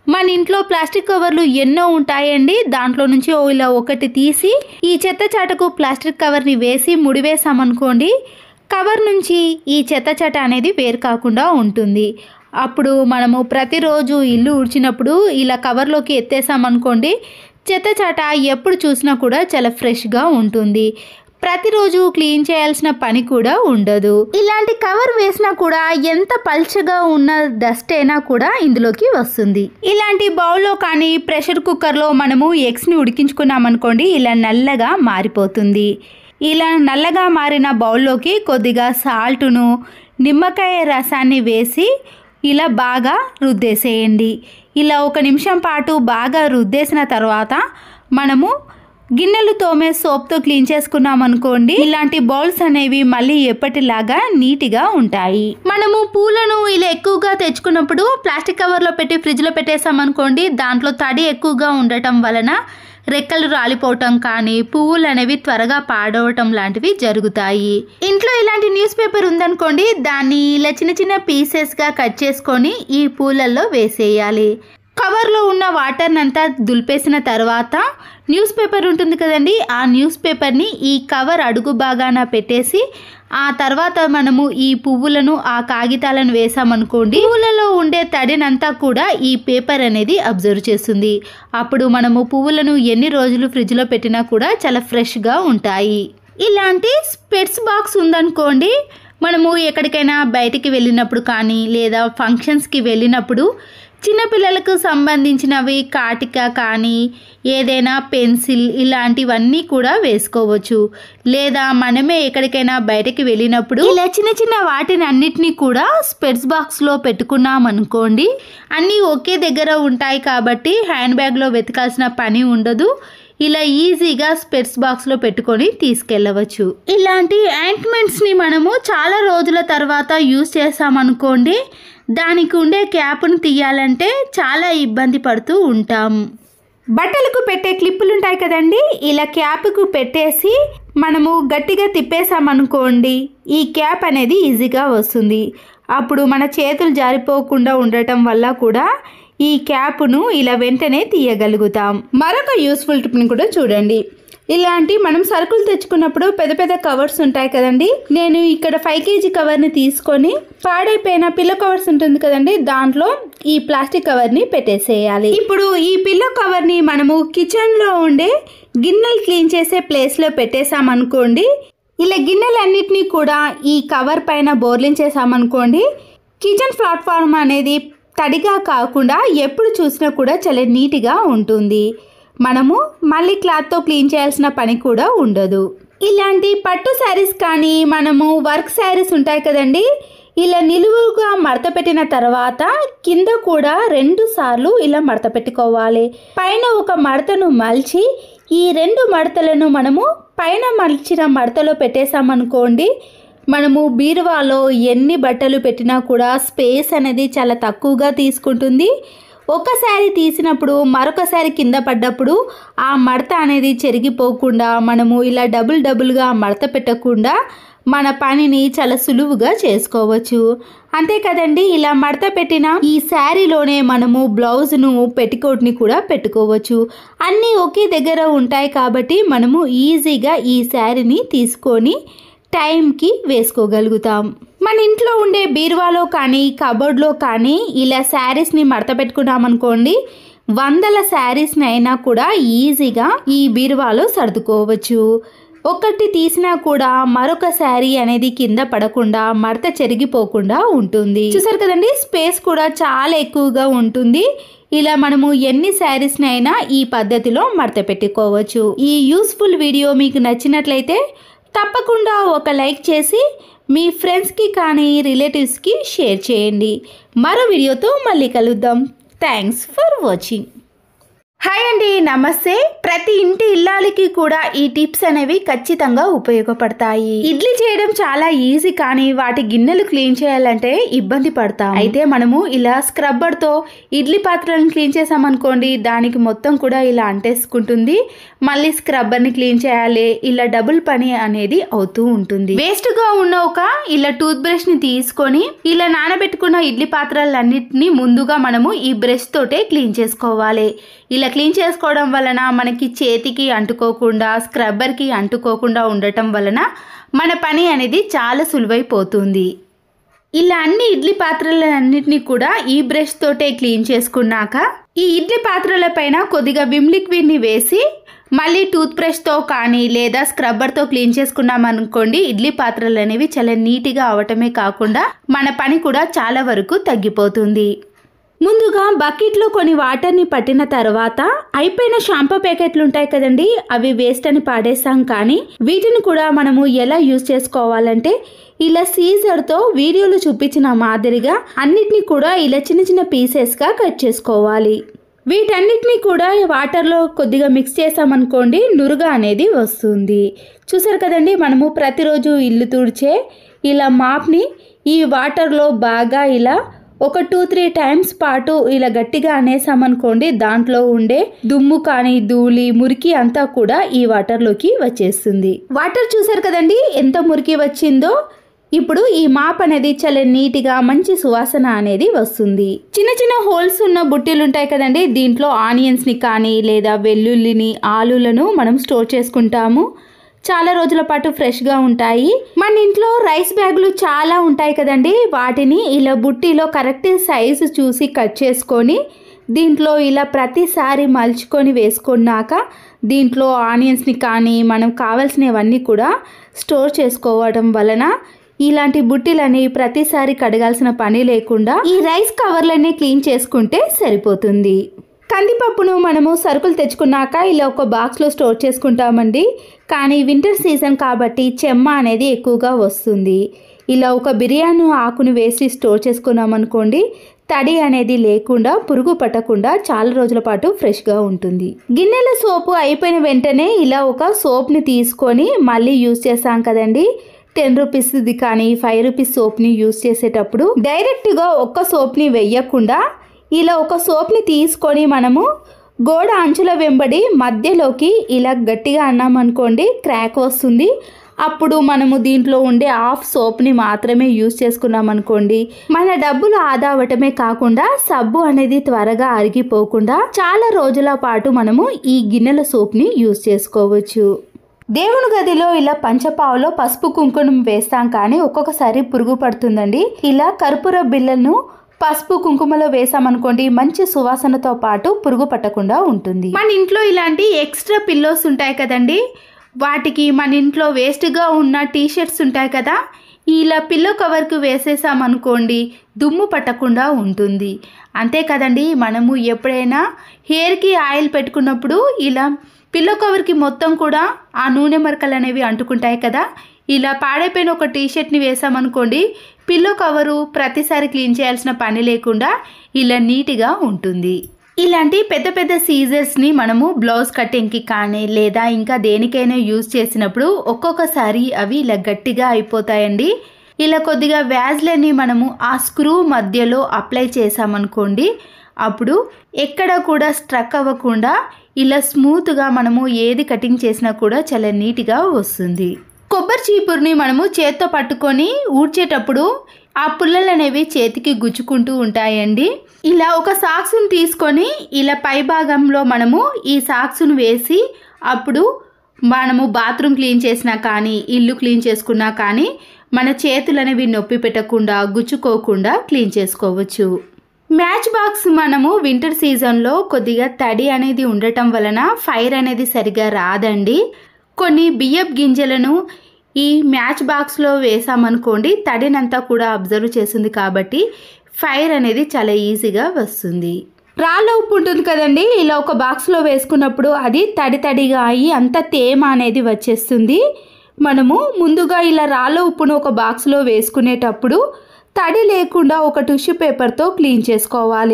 మన ఇంట్లో ప్లాస్టిక్ కవర్లు ఎన్నో ఉంటాయండి దాంట్లో నుంచి ఓ ఇలా ఒకటి తీసి ఈ చెత్త చాటకు ప్లాస్టిక్ కవర్ని వేసి ముడివేసామనుకోండి కవర్ నుంచి ఈ చెత్త చెట అనేది వేరు కాకుండా ఉంటుంది అప్పుడు మనము ప్రతిరోజు ఇల్లు ఉడిచినప్పుడు ఇలా కవర్లోకి ఎత్తేసామనుకోండి చెత్త చాట ఎప్పుడు చూసినా కూడా చాలా ఫ్రెష్గా ఉంటుంది ప్రతిరోజు క్లీన్ చేయాల్సిన పని కూడా ఉండదు ఇలాంటి కవర్ వేసినా కూడా ఎంత పల్చగా ఉన్న డస్ట్ అయినా కూడా ఇందులోకి వస్తుంది ఇలాంటి బౌల్లో కానీ ప్రెషర్ కుక్కర్లో మనము ఎగ్స్ని ఉడికించుకున్నామనుకోండి ఇలా నల్లగా మారిపోతుంది ఇలా నల్లగా మారిన బౌల్లోకి కొద్దిగా సాల్టును నిమ్మకాయ రసాన్ని వేసి ఇలా బాగా రుద్దేసేయండి ఇలా ఒక నిమిషం పాటు బాగా రుద్దేసిన తర్వాత మనము గిన్నెలు తోమే సోప్తో క్లీన్ చేసుకున్నాం అనుకోండి ఇలాంటి బౌల్స్ అనేవి మళ్ళీ ఎప్పటిలాగా నీట్గా ఉంటాయి మనము పూలను ఇలా ఎక్కువగా తెచ్చుకున్నప్పుడు ప్లాస్టిక్ కవర్లో పెట్టి ఫ్రిడ్జ్లో పెట్టేసామనుకోండి దాంట్లో తడి ఎక్కువగా ఉండటం వలన రెక్కలు రాలిపోవటం కానీ పువ్వులు అనేవి త్వరగా పాడవటం లాంటివి జరుగుతాయి ఇంట్లో ఇలాంటి న్యూస్ పేపర్ ఉందనుకోండి దాన్ని ఇలా చిన్న చిన్న పీసెస్గా కట్ చేసుకొని ఈ పూలల్లో వేసేయాలి కవర్లో ఉన్న వాటర్ని అంతా దులిపేసిన తర్వాత న్యూస్ పేపర్ ఉంటుంది కదండి ఆ న్యూస్ పేపర్ని ఈ కవర్ అడుగు భాగాన పెట్టేసి ఆ తర్వాత మనము ఈ పువ్వులను ఆ కాగితాలను వేసామనుకోండి పువ్వులలో ఉండే తడినంతా కూడా ఈ పేపర్ అనేది అబ్జర్వ్ చేస్తుంది అప్పుడు మనము పువ్వులను ఎన్ని రోజులు ఫ్రిడ్జ్లో పెట్టినా కూడా చాలా ఫ్రెష్గా ఉంటాయి ఇలాంటి స్పెట్స్ బాక్స్ ఉందనుకోండి మనము ఎక్కడికైనా బయటికి వెళ్ళినప్పుడు కానీ లేదా ఫంక్షన్స్కి వెళ్ళినప్పుడు చిన్నపిల్లలకు సంబంధించినవి కాటిక కానీ ఏదైనా పెన్సిల్ ఇలాంటివన్నీ కూడా వేసుకోవచ్చు లేదా మనమే ఎక్కడికైనా బయటకి వెళ్ళినప్పుడు ఇలా చిన్న చిన్న వాటిని అన్నిటినీ కూడా స్పెట్స్ బాక్స్లో పెట్టుకున్నాం అనుకోండి అన్నీ ఒకే దగ్గర ఉంటాయి కాబట్టి హ్యాండ్ బ్యాగ్లో వెతకాల్సిన పని ఉండదు ఇలా ఈజీగా స్పెట్స్ బాక్స్లో పెట్టుకొని తీసుకెళ్ళవచ్చు ఇలాంటి యాంట్మెంట్స్ని మనము చాలా రోజుల తర్వాత యూజ్ చేసామనుకోండి దానికి ఉండే క్యాప్ను తీయాలంటే చాలా ఇబ్బంది పడుతూ ఉంటాం బట్టలకు పెట్టే క్లిప్పులు ఉంటాయి కదండి ఇలా క్యాప్కు పెట్టేసి మనము గట్టిగా తిప్పేసామనుకోండి ఈ క్యాప్ అనేది ఈజీగా వస్తుంది అప్పుడు మన చేతులు జారిపోకుండా ఉండటం వల్ల కూడా ఈ క్యాప్ను ఇలా వెంటనే తీయగలుగుతాం మరొక యూస్ఫుల్ టిప్ని కూడా చూడండి ఇలాంటి మనం సరుకులు తెచ్చుకున్నప్పుడు పెద్ద పెద్ద కవర్స్ ఉంటాయి కదండి నేను ఇక్కడ ఫైవ్ కేజీ కవర్ని తీసుకొని పాడైపోయిన పిల్లో కవర్స్ ఉంటుంది కదండి దాంట్లో ఈ ప్లాస్టిక్ కవర్ని పెట్టేసేయాలి ఇప్పుడు ఈ పిల్లో కవర్ని మనము కిచెన్లో ఉండే గిన్నెలు క్లీన్ చేసే ప్లేస్లో పెట్టేసామనుకోండి ఇలా గిన్నెలన్నిటినీ కూడా ఈ కవర్ పైన బోర్లించేసామనుకోండి కిచెన్ ప్లాట్ఫామ్ అనేది తడిగా కాకుండా ఎప్పుడు చూసినా కూడా చాలా నీట్గా ఉంటుంది మనము మళ్ళీ క్లాత్తో క్లీన్ చేయాల్సిన పని కూడా ఉండదు ఇలాంటి పట్టు శారీస్ కానీ మనము వర్క్ శారీస్ ఉంటాయి కదండి ఇలా నిలువుగా మడత పెట్టిన తర్వాత కింద కూడా రెండు సార్లు ఇలా మడత పెట్టుకోవాలి పైన ఒక మడతను మలిచి ఈ రెండు మడతలను మనము పైన మలిచిన మడతలో పెట్టేసామనుకోండి మనము బీరువాలో ఎన్ని బట్టలు పెట్టినా కూడా స్పేస్ అనేది చాలా తక్కువగా తీసుకుంటుంది ఒకసారి తీసినప్పుడు మరొకసారి కింద పడ్డప్పుడు ఆ మడత అనేది చెరిగిపోకుండా మనము ఇలా డబుల్ డబుల్గా మడత పెట్టకుండా మన పనిని చాలా సులువుగా చేసుకోవచ్చు అంతే కదండి ఇలా మడత పెట్టిన ఈ శారీలోనే మనము బ్లౌజ్ను పెట్టికోట్ని కూడా పెట్టుకోవచ్చు అన్నీ ఒకే దగ్గర ఉంటాయి కాబట్టి మనము ఈజీగా ఈ శారీని తీసుకొని టైంకి వేసుకోగలుగుతాం మన ఇంట్లో ఉండే బీరువాలో కానీ కబోర్డ్లో కానీ ఇలా శారీస్ని మడత పెట్టుకున్నామనుకోండి వందల శారీస్ని అయినా కూడా ఈజీగా ఈ బీరువాలో సర్దుకోవచ్చు ఒకటి తీసినా కూడా మరొక శారీ అనేది కింద పడకుండా మడత చెరిగిపోకుండా ఉంటుంది చూసారు కదండి స్పేస్ కూడా చాలా ఎక్కువగా ఉంటుంది ఇలా మనము ఎన్ని శారీస్ని అయినా ఈ పద్ధతిలో మడత పెట్టుకోవచ్చు ఈ యూస్ఫుల్ వీడియో మీకు నచ్చినట్లయితే తప్పకుండా ఒక లైక్ చేసి మీ ఫ్రెండ్స్కి కానీ రిలేటివ్స్కి షేర్ చేయండి మరో వీడియోతో మళ్ళీ కలుద్దాం థ్యాంక్స్ ఫర్ వాచింగ్ హాయ్ అండి నమస్తే ప్రతి ఇంటి ఇల్లాలకి కూడా ఈ టిప్స్ అనేవి ఖచ్చితంగా ఉపయోగపడతాయి ఇడ్లీ చేయడం చాలా ఈజీ కానీ వాటి గిన్నెలు క్లీన్ చేయాలంటే ఇబ్బంది పడతాం అయితే మనము ఇలా స్క్రబ్బర్ తో ఇడ్లీ పాత్రలను క్లీన్ చేసామనుకోండి దానికి మొత్తం కూడా ఇలా అంటేసుకుంటుంది మళ్ళీ స్క్రబ్బర్ ని క్లీన్ చేయాలి ఇలా డబుల్ పని అనేది అవుతూ ఉంటుంది వేస్ట్ గా ఉన్న ఒక ఇలా టూత్ బ్రష్ ని తీసుకొని ఇలా నానబెట్టుకున్న ఇడ్లీ పాత్రలన్నిటిని ముందుగా మనము ఈ బ్రష్ తోటే క్లీన్ చేసుకోవాలి ఇలా క్లీన్ చేసుకోవడం వలన మనకి చేతికి అంటుకోకుండా స్క్రబ్బర్కి అంటుకోకుండా ఉండటం వలన మన పని అనేది చాలా సులువైపోతుంది ఇలా అన్ని ఇడ్లీ పాత్రలన్నింటినీ కూడా ఈ బ్రష్ తోటే క్లీన్ చేసుకున్నాక ఈ ఇడ్లీ పాత్రల పైన కొద్దిగా విమ్ లిక్విడ్ని వేసి మళ్ళీ టూత్ బ్రష్తో కానీ లేదా స్క్రబ్బర్తో క్లీన్ చేసుకున్నాం అనుకోండి ఇడ్లీ పాత్రలు అనేవి చాలా నీట్గా అవటమే కాకుండా మన పని కూడా చాలా వరకు తగ్గిపోతుంది ముందుగా బకెట్లో కొన్ని వాటర్ని పట్టిన తర్వాత అయిపోయిన షాంపూ ప్యాకెట్లు ఉంటాయి కదండి అవి వేస్ట్ అని పాడేస్తాం కానీ వీటిని కూడా మనము ఎలా యూజ్ చేసుకోవాలంటే ఇలా సీజర్తో వీడియోలో చూపించిన మాదిరిగా అన్నిటినీ కూడా ఇలా చిన్న చిన్న పీసెస్గా కట్ చేసుకోవాలి వీటన్నిటిని కూడా వాటర్లో కొద్దిగా మిక్స్ చేసామనుకోండి నురుగా అనేది వస్తుంది చూసారు కదండి మనము ప్రతిరోజు ఇల్లు తుడిచే ఇలా మాప్ని ఈ వాటర్లో బాగా ఇలా ఒక టూ త్రీ టైమ్స్ పాటు ఇలా గట్టిగా అనేసామనుకోండి దాంట్లో ఉండే దుమ్ము కానీ ధూళి మురికి అంతా కూడా ఈ వాటర్లోకి వచ్చేస్తుంది వాటర్ చూసారు కదండి ఎంత మురికి వచ్చిందో ఇప్పుడు ఈ మాప్ అనేది చాలా నీట్గా మంచి సువాసన అనేది వస్తుంది చిన్న చిన్న హోల్స్ ఉన్న బుట్టీలు ఉంటాయి కదండి దీంట్లో ఆనియన్స్ని కానీ లేదా వెల్లుల్లిని ఆలులను మనం స్టోర్ చేసుకుంటాము చాలా రోజుల పాటు ఫ్రెష్గా ఉంటాయి మన ఇంట్లో రైస్ బ్యాగులు చాలా ఉంటాయి కదండి వాటిని ఇలా బుట్టిలో కరెక్ట్ సైజు చూసి కట్ చేసుకొని దీంట్లో ఇలా ప్రతిసారి మలుచుకొని వేసుకున్నాక దీంట్లో ఆనియన్స్ని కానీ మనం కావాల్సినవన్నీ కూడా స్టోర్ చేసుకోవడం వలన ఇలాంటి బుట్టిలని ప్రతిసారి కడగాల్సిన పని లేకుండా ఈ రైస్ కవర్లన్నీ క్లీన్ చేసుకుంటే సరిపోతుంది కందిపప్పును మనము సరుకులు తెచ్చుకున్నాక ఇలా ఒక బాక్స్లో స్టోర్ చేసుకుంటామండి కానీ వింటర్ సీజన్ కాబట్టి చెమ్మ అనేది ఎక్కువగా వస్తుంది ఇలా ఒక బిర్యానీ ఆకును వేసి స్టోర్ చేసుకున్నామనుకోండి తడి అనేది లేకుండా పురుగు పట్టకుండా చాలా రోజుల పాటు ఫ్రెష్గా ఉంటుంది గిన్నెల సోపు అయిపోయిన వెంటనే ఇలా ఒక సోప్ని తీసుకొని మళ్ళీ యూజ్ చేస్తాం కదండి టెన్ రూపీస్ది కానీ ఫైవ్ రూపీస్ సోప్ని యూజ్ చేసేటప్పుడు డైరెక్ట్గా ఒక్క సోప్ని వెయ్యకుండా ఇలా ఒక సోప్ని తీసుకొని మనము గోడ అంచుల వెంబడి మధ్యలోకి ఇలా గట్టిగా అన్నామనుకోండి క్రాక్ వస్తుంది అప్పుడు మనము దీంట్లో ఉండే హాఫ్ సోప్ని మాత్రమే యూజ్ చేసుకున్నాం అనుకోండి మన డబ్బులు ఆదా అవటమే కాకుండా సబ్బు అనేది త్వరగా అరిగిపోకుండా చాలా రోజుల పాటు మనము ఈ గిన్నెల సోప్ని యూజ్ చేసుకోవచ్చు దేవుని గదిలో ఇలా పంచపావులో పసుపు కుంకుమ వేస్తాం కానీ ఒక్కొక్కసారి పురుగు పడుతుందండి ఇలా కర్పూర బిళ్ళను పసుపు కుంకుమలో వేసామనుకోండి మంచి సువాసనతో పాటు పురుగు పట్టకుండా ఉంటుంది మన ఇంట్లో ఇలాంటి ఎక్స్ట్రా పిల్లోస్ ఉంటాయి కదండి వాటికి మన ఇంట్లో వేస్ట్గా ఉన్న టీ షర్ట్స్ ఉంటాయి కదా ఇలా పిల్లో కవర్కి వేసేసామనుకోండి దుమ్ము పట్టకుండా ఉంటుంది అంతే కదండి మనము ఎప్పుడైనా హెయిర్కి ఆయిల్ పెట్టుకున్నప్పుడు ఇలా పిల్లో కవర్కి మొత్తం కూడా ఆ నూనె మరకలు అనేవి అంటుకుంటాయి కదా ఇలా పాడైపోయిన ఒక టీ షర్ట్ని వేసామనుకోండి పిల్లో కవరు ప్రతిసారి క్లీన్ చేయాల్సిన పని లేకుండా ఇలా నీట్గా ఉంటుంది ఇలాంటి పెద్ద పెద్ద సీజర్స్ని మనము బ్లౌజ్ కటింగ్కి కానీ లేదా ఇంకా దేనికైనా యూజ్ చేసినప్పుడు ఒక్కొక్కసారి అవి ఇలా గట్టిగా అయిపోతాయండి ఇలా కొద్దిగా వ్యాజ్లని మనము ఆ స్క్రూ మధ్యలో అప్లై చేసామనుకోండి అప్పుడు ఎక్కడ కూడా స్ట్రక్ అవ్వకుండా ఇలా స్మూత్గా మనము ఏది కటింగ్ చేసినా కూడా చాలా నీట్గా వస్తుంది కొబ్బరి చీపురుని మనము చేత్తో పట్టుకొని ఊడ్చేటప్పుడు ఆ పుల్లలు అనేవి చేతికి గుచ్చుకుంటూ ఉంటాయండి ఇలా ఒక సాక్స్ని తీసుకొని ఇలా పై భాగంలో మనము ఈ సాక్స్ను వేసి అప్పుడు మనము బాత్రూమ్ క్లీన్ చేసినా కానీ ఇల్లు క్లీన్ చేసుకున్నా కానీ మన చేతులు అనేవి నొప్పి పెట్టకుండా గుచ్చుకోకుండా క్లీన్ చేసుకోవచ్చు మ్యాచ్ బాక్స్ మనము వింటర్ సీజన్లో కొద్దిగా తడి అనేది ఉండటం వలన ఫైర్ అనేది సరిగా రాదండి కొన్ని బియ్యపు గింజలను ఈ మ్యాచ్ బాక్స్లో వేసామనుకోండి తడినంతా కూడా అబ్జర్వ్ చేస్తుంది కాబట్టి ఫైర్ అనేది చాలా ఈజీగా వస్తుంది రాళ్ళ ఉప్పు ఉంటుంది కదండి ఇలా ఒక బాక్స్లో వేసుకున్నప్పుడు అది తడి తడిగా అయ్యి అంత తేమ అనేది వచ్చేస్తుంది మనము ముందుగా ఇలా రాళ్ళ ఉప్పును ఒక బాక్స్లో వేసుకునేటప్పుడు తడి లేకుండా ఒక టిష్యూ పేపర్తో క్లీన్ చేసుకోవాలి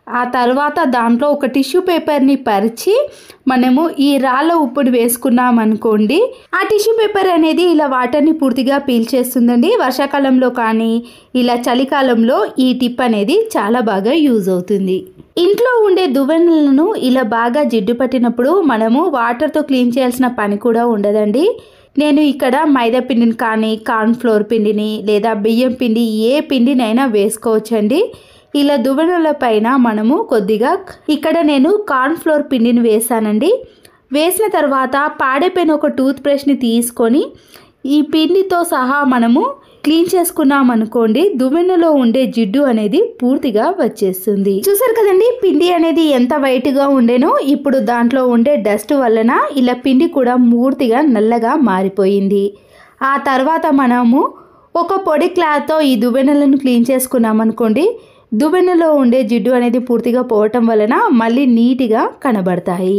ఆ తర్వాత దాంట్లో ఒక టిష్యూ పేపర్ని పరిచి మనము ఈ రాళ్ళ ఉప్పుని వేసుకున్నాం అనుకోండి ఆ టిష్యూ పేపర్ అనేది ఇలా వాటర్ని పూర్తిగా పీల్చేస్తుందండి వర్షాకాలంలో కానీ ఇలా చలికాలంలో ఈ టిప్ అనేది చాలా బాగా యూజ్ అవుతుంది ఇంట్లో ఉండే దువ్వెనలను ఇలా బాగా జిడ్డు పట్టినప్పుడు మనము వాటర్తో క్లీన్ చేయాల్సిన పని కూడా ఉండదండి నేను ఇక్కడ మైదా పిండిని కానీ కార్న్ఫ్లోర్ పిండిని లేదా బియ్యం పిండి ఏ పిండినైనా వేసుకోవచ్చండి ఇలా దువ్వెనల పైన మనము కొద్దిగా ఇక్కడ నేను కార్న్ఫ్లోర్ పిండిని వేసానండి వేసిన తర్వాత పాడైపోయిన ఒక టూత్ బ్రష్ని తీసుకొని ఈ పిండితో సహా మనము క్లీన్ చేసుకున్నాం అనుకోండి దువ్వెనలో ఉండే జిడ్డు అనేది పూర్తిగా వచ్చేస్తుంది చూసారు కదండి పిండి అనేది ఎంత వైట్గా ఉండేనో ఇప్పుడు దాంట్లో ఉండే డస్ట్ వలన ఇలా పిండి కూడా పూర్తిగా నల్లగా మారిపోయింది ఆ తర్వాత మనము ఒక పొడి క్లాత్తో ఈ దువ్వెనలను క్లీన్ చేసుకున్నాం అనుకోండి దువ్వెనలో ఉండే జిడ్డు అనేది పూర్తిగా పోవటం వలన మళ్ళీ నీట్గా కనబడతాయి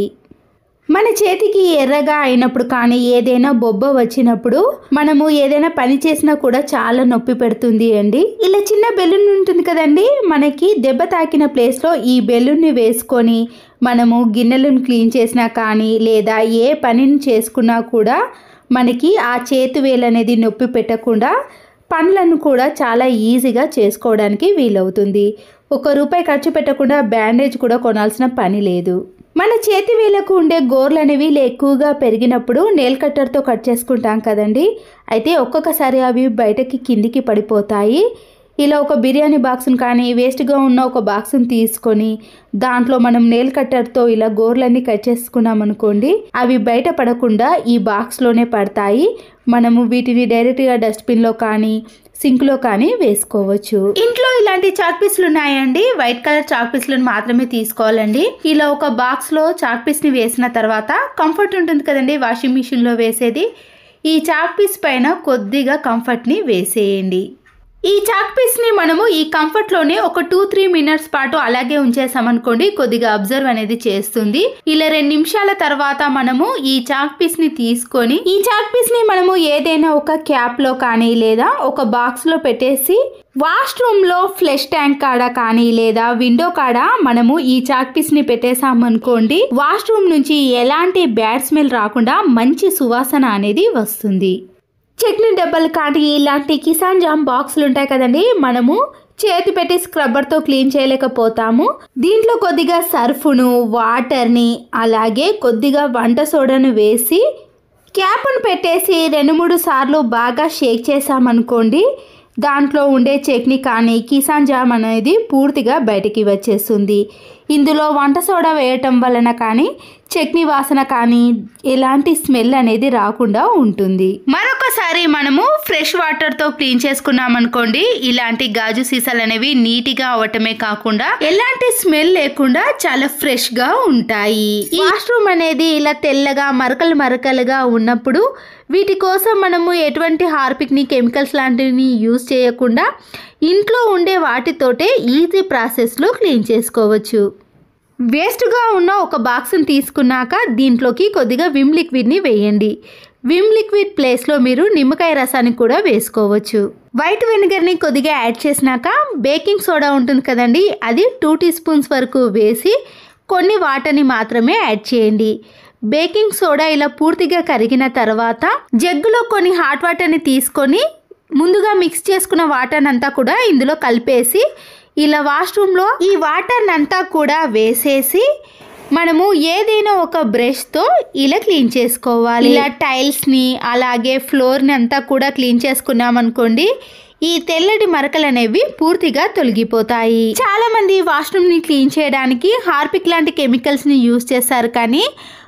మన చేతికి ఎర్రగా అయినప్పుడు కానీ ఏదైనా బొబ్బ వచ్చినప్పుడు మనము ఏదైనా పని చేసినా కూడా చాలా నొప్పి పెడుతుంది అండి ఇలా చిన్న బెలూన్ ఉంటుంది కదండి మనకి దెబ్బ తాకిన ప్లేస్లో ఈ బెలూన్ని వేసుకొని మనము గిన్నెలను క్లీన్ చేసినా కానీ లేదా ఏ పనిని చేసుకున్నా కూడా మనకి ఆ చేతి వేలు అనేది నొప్పి పెట్టకుండా పనులను కూడా చాలా ఈజీగా చేసుకోవడానికి వీలవుతుంది ఒక రూపాయి ఖర్చు పెట్టకుండా బ్యాండేజ్ కూడా కొనాల్సిన పని లేదు మన చేతి వేలకు ఉండే గోర్లు అనేవి ఎక్కువగా పెరిగినప్పుడు నెయిల్ కట్టర్తో కట్ చేసుకుంటాం కదండి అయితే ఒక్కొక్కసారి అవి బయటకి కిందికి పడిపోతాయి ఇలా ఒక బిర్యానీ బాక్స్ని కానీ వేస్ట్గా ఉన్న ఒక బాక్స్ని తీసుకొని దాంట్లో మనం నెయిల్ కట్టర్తో ఇలా గోర్లన్నీ కట్ చేసుకున్నాం అనుకోండి అవి బయట పడకుండా ఈ బాక్స్లోనే పడతాయి మనము వీటిని డైరెక్ట్గా డస్ట్బిన్లో కానీ సింక్లో కానీ వేసుకోవచ్చు ఇంట్లో ఇలాంటి చాక్ పీస్లు ఉన్నాయండి వైట్ కలర్ చాక్ పీస్లను మాత్రమే తీసుకోవాలండి ఇలా ఒక బాక్స్లో చాక్ పీస్ని వేసిన తర్వాత కంఫర్ట్ ఉంటుంది కదండి వాషింగ్ మిషన్లో వేసేది ఈ చాక్ పీస్ పైన కొద్దిగా కంఫర్ట్ని వేసేయండి ఈ చాక్ పీస్ని మనము ఈ కంఫర్ట్లోనే ఒక టూ త్రీ మినిట్స్ పాటు అలాగే ఉంచేసామనుకోండి కొద్దిగా అబ్జర్వ్ అనేది చేస్తుంది ఇలా రెండు నిమిషాల తర్వాత మనము ఈ చాక్ పీస్ని తీసుకొని ఈ చాక్ పీస్ని మనము ఏదైనా ఒక క్యాప్లో కానీ లేదా ఒక బాక్స్లో పెట్టేసి వాష్రూమ్లో ఫ్లెష్ ట్యాంక్ కాడ కానీ లేదా విండో కాడ మనము ఈ చాక్ పీస్ని పెట్టేసామనుకోండి వాష్రూమ్ నుంచి ఎలాంటి బ్యాడ్ స్మెల్ రాకుండా మంచి సువాసన అనేది వస్తుంది చట్నీ డబ్బాలు కానీ ఇలాంటి కిసాన్ జామ్ బాక్సులు ఉంటాయి కదండి మనము చేతి పెట్టి స్క్రబ్బర్తో క్లీన్ చేయలేకపోతాము దీంట్లో కొద్దిగా సర్ఫును వాటర్ని అలాగే కొద్దిగా వంట సోడాను వేసి క్యాప్ను పెట్టేసి రెండు మూడు సార్లు బాగా షేక్ చేసామనుకోండి దాంట్లో ఉండే చట్నీ కానీ కిసాన్ జామ్ అనేది పూర్తిగా బయటికి వచ్చేస్తుంది ఇందులో వంట సోడా వేయటం వలన కానీ చట్నీ వాసన కానీ ఎలాంటి స్మెల్ అనేది రాకుండా ఉంటుంది మరొకసారి మనము ఫ్రెష్ వాటర్తో క్లీన్ చేసుకున్నాం అనుకోండి ఇలాంటి గాజు సీసాలు అనేవి నీట్గా అవటమే కాకుండా ఎలాంటి స్మెల్ లేకుండా చాలా ఫ్రెష్ గా ఉంటాయి వాష్రూమ్ అనేది ఇలా తెల్లగా మరకలు మరకలుగా ఉన్నప్పుడు వీటి కోసం మనము ఎటువంటి హార్పిక్ని కెమికల్స్ లాంటివి యూజ్ చేయకుండా ఇంట్లో ఉండే వాటితోటే ఈజీ ప్రాసెస్లో క్లీన్ చేసుకోవచ్చు వేస్ట్గా ఉన్న ఒక బాక్స్ని తీసుకున్నాక దీంట్లోకి కొద్దిగా విమ్ లిక్విడ్ని వేయండి విమ్ లిక్విడ్ ప్లేస్లో మీరు నిమ్మకాయ రసాన్ని కూడా వేసుకోవచ్చు వైట్ వెనిగర్ని కొద్దిగా యాడ్ చేసినాక బేకింగ్ సోడా ఉంటుంది కదండి అది టూ టీ స్పూన్స్ వరకు వేసి కొన్ని వాటర్ని మాత్రమే యాడ్ చేయండి బేకింగ్ సోడా ఇలా పూర్తిగా కరిగిన తర్వాత జగ్గులో కొన్ని హాట్ వాటర్ని తీసుకొని ముందుగా మిక్స్ చేసుకున్న వాటర్ అంతా కూడా ఇందులో కలిపేసి ఇలా వాష్రూమ్లో ఈ వాటర్ అంతా కూడా వేసేసి మనము ఏదైనా ఒక బ్రష్తో ఇలా క్లీన్ చేసుకోవాలి ఇలా టైల్స్ని అలాగే ఫ్లోర్ని అంతా కూడా క్లీన్ చేసుకున్నాం అనుకోండి ఈ తెల్లటి మరకలు అనేవి పూర్తిగా తొలగిపోతాయి చాలా మంది వాష్రూమ్ ని క్లీన్ చేయడానికి హార్పిక్ లాంటి కెమికల్స్ ని యూజ్ చేస్తారు కానీ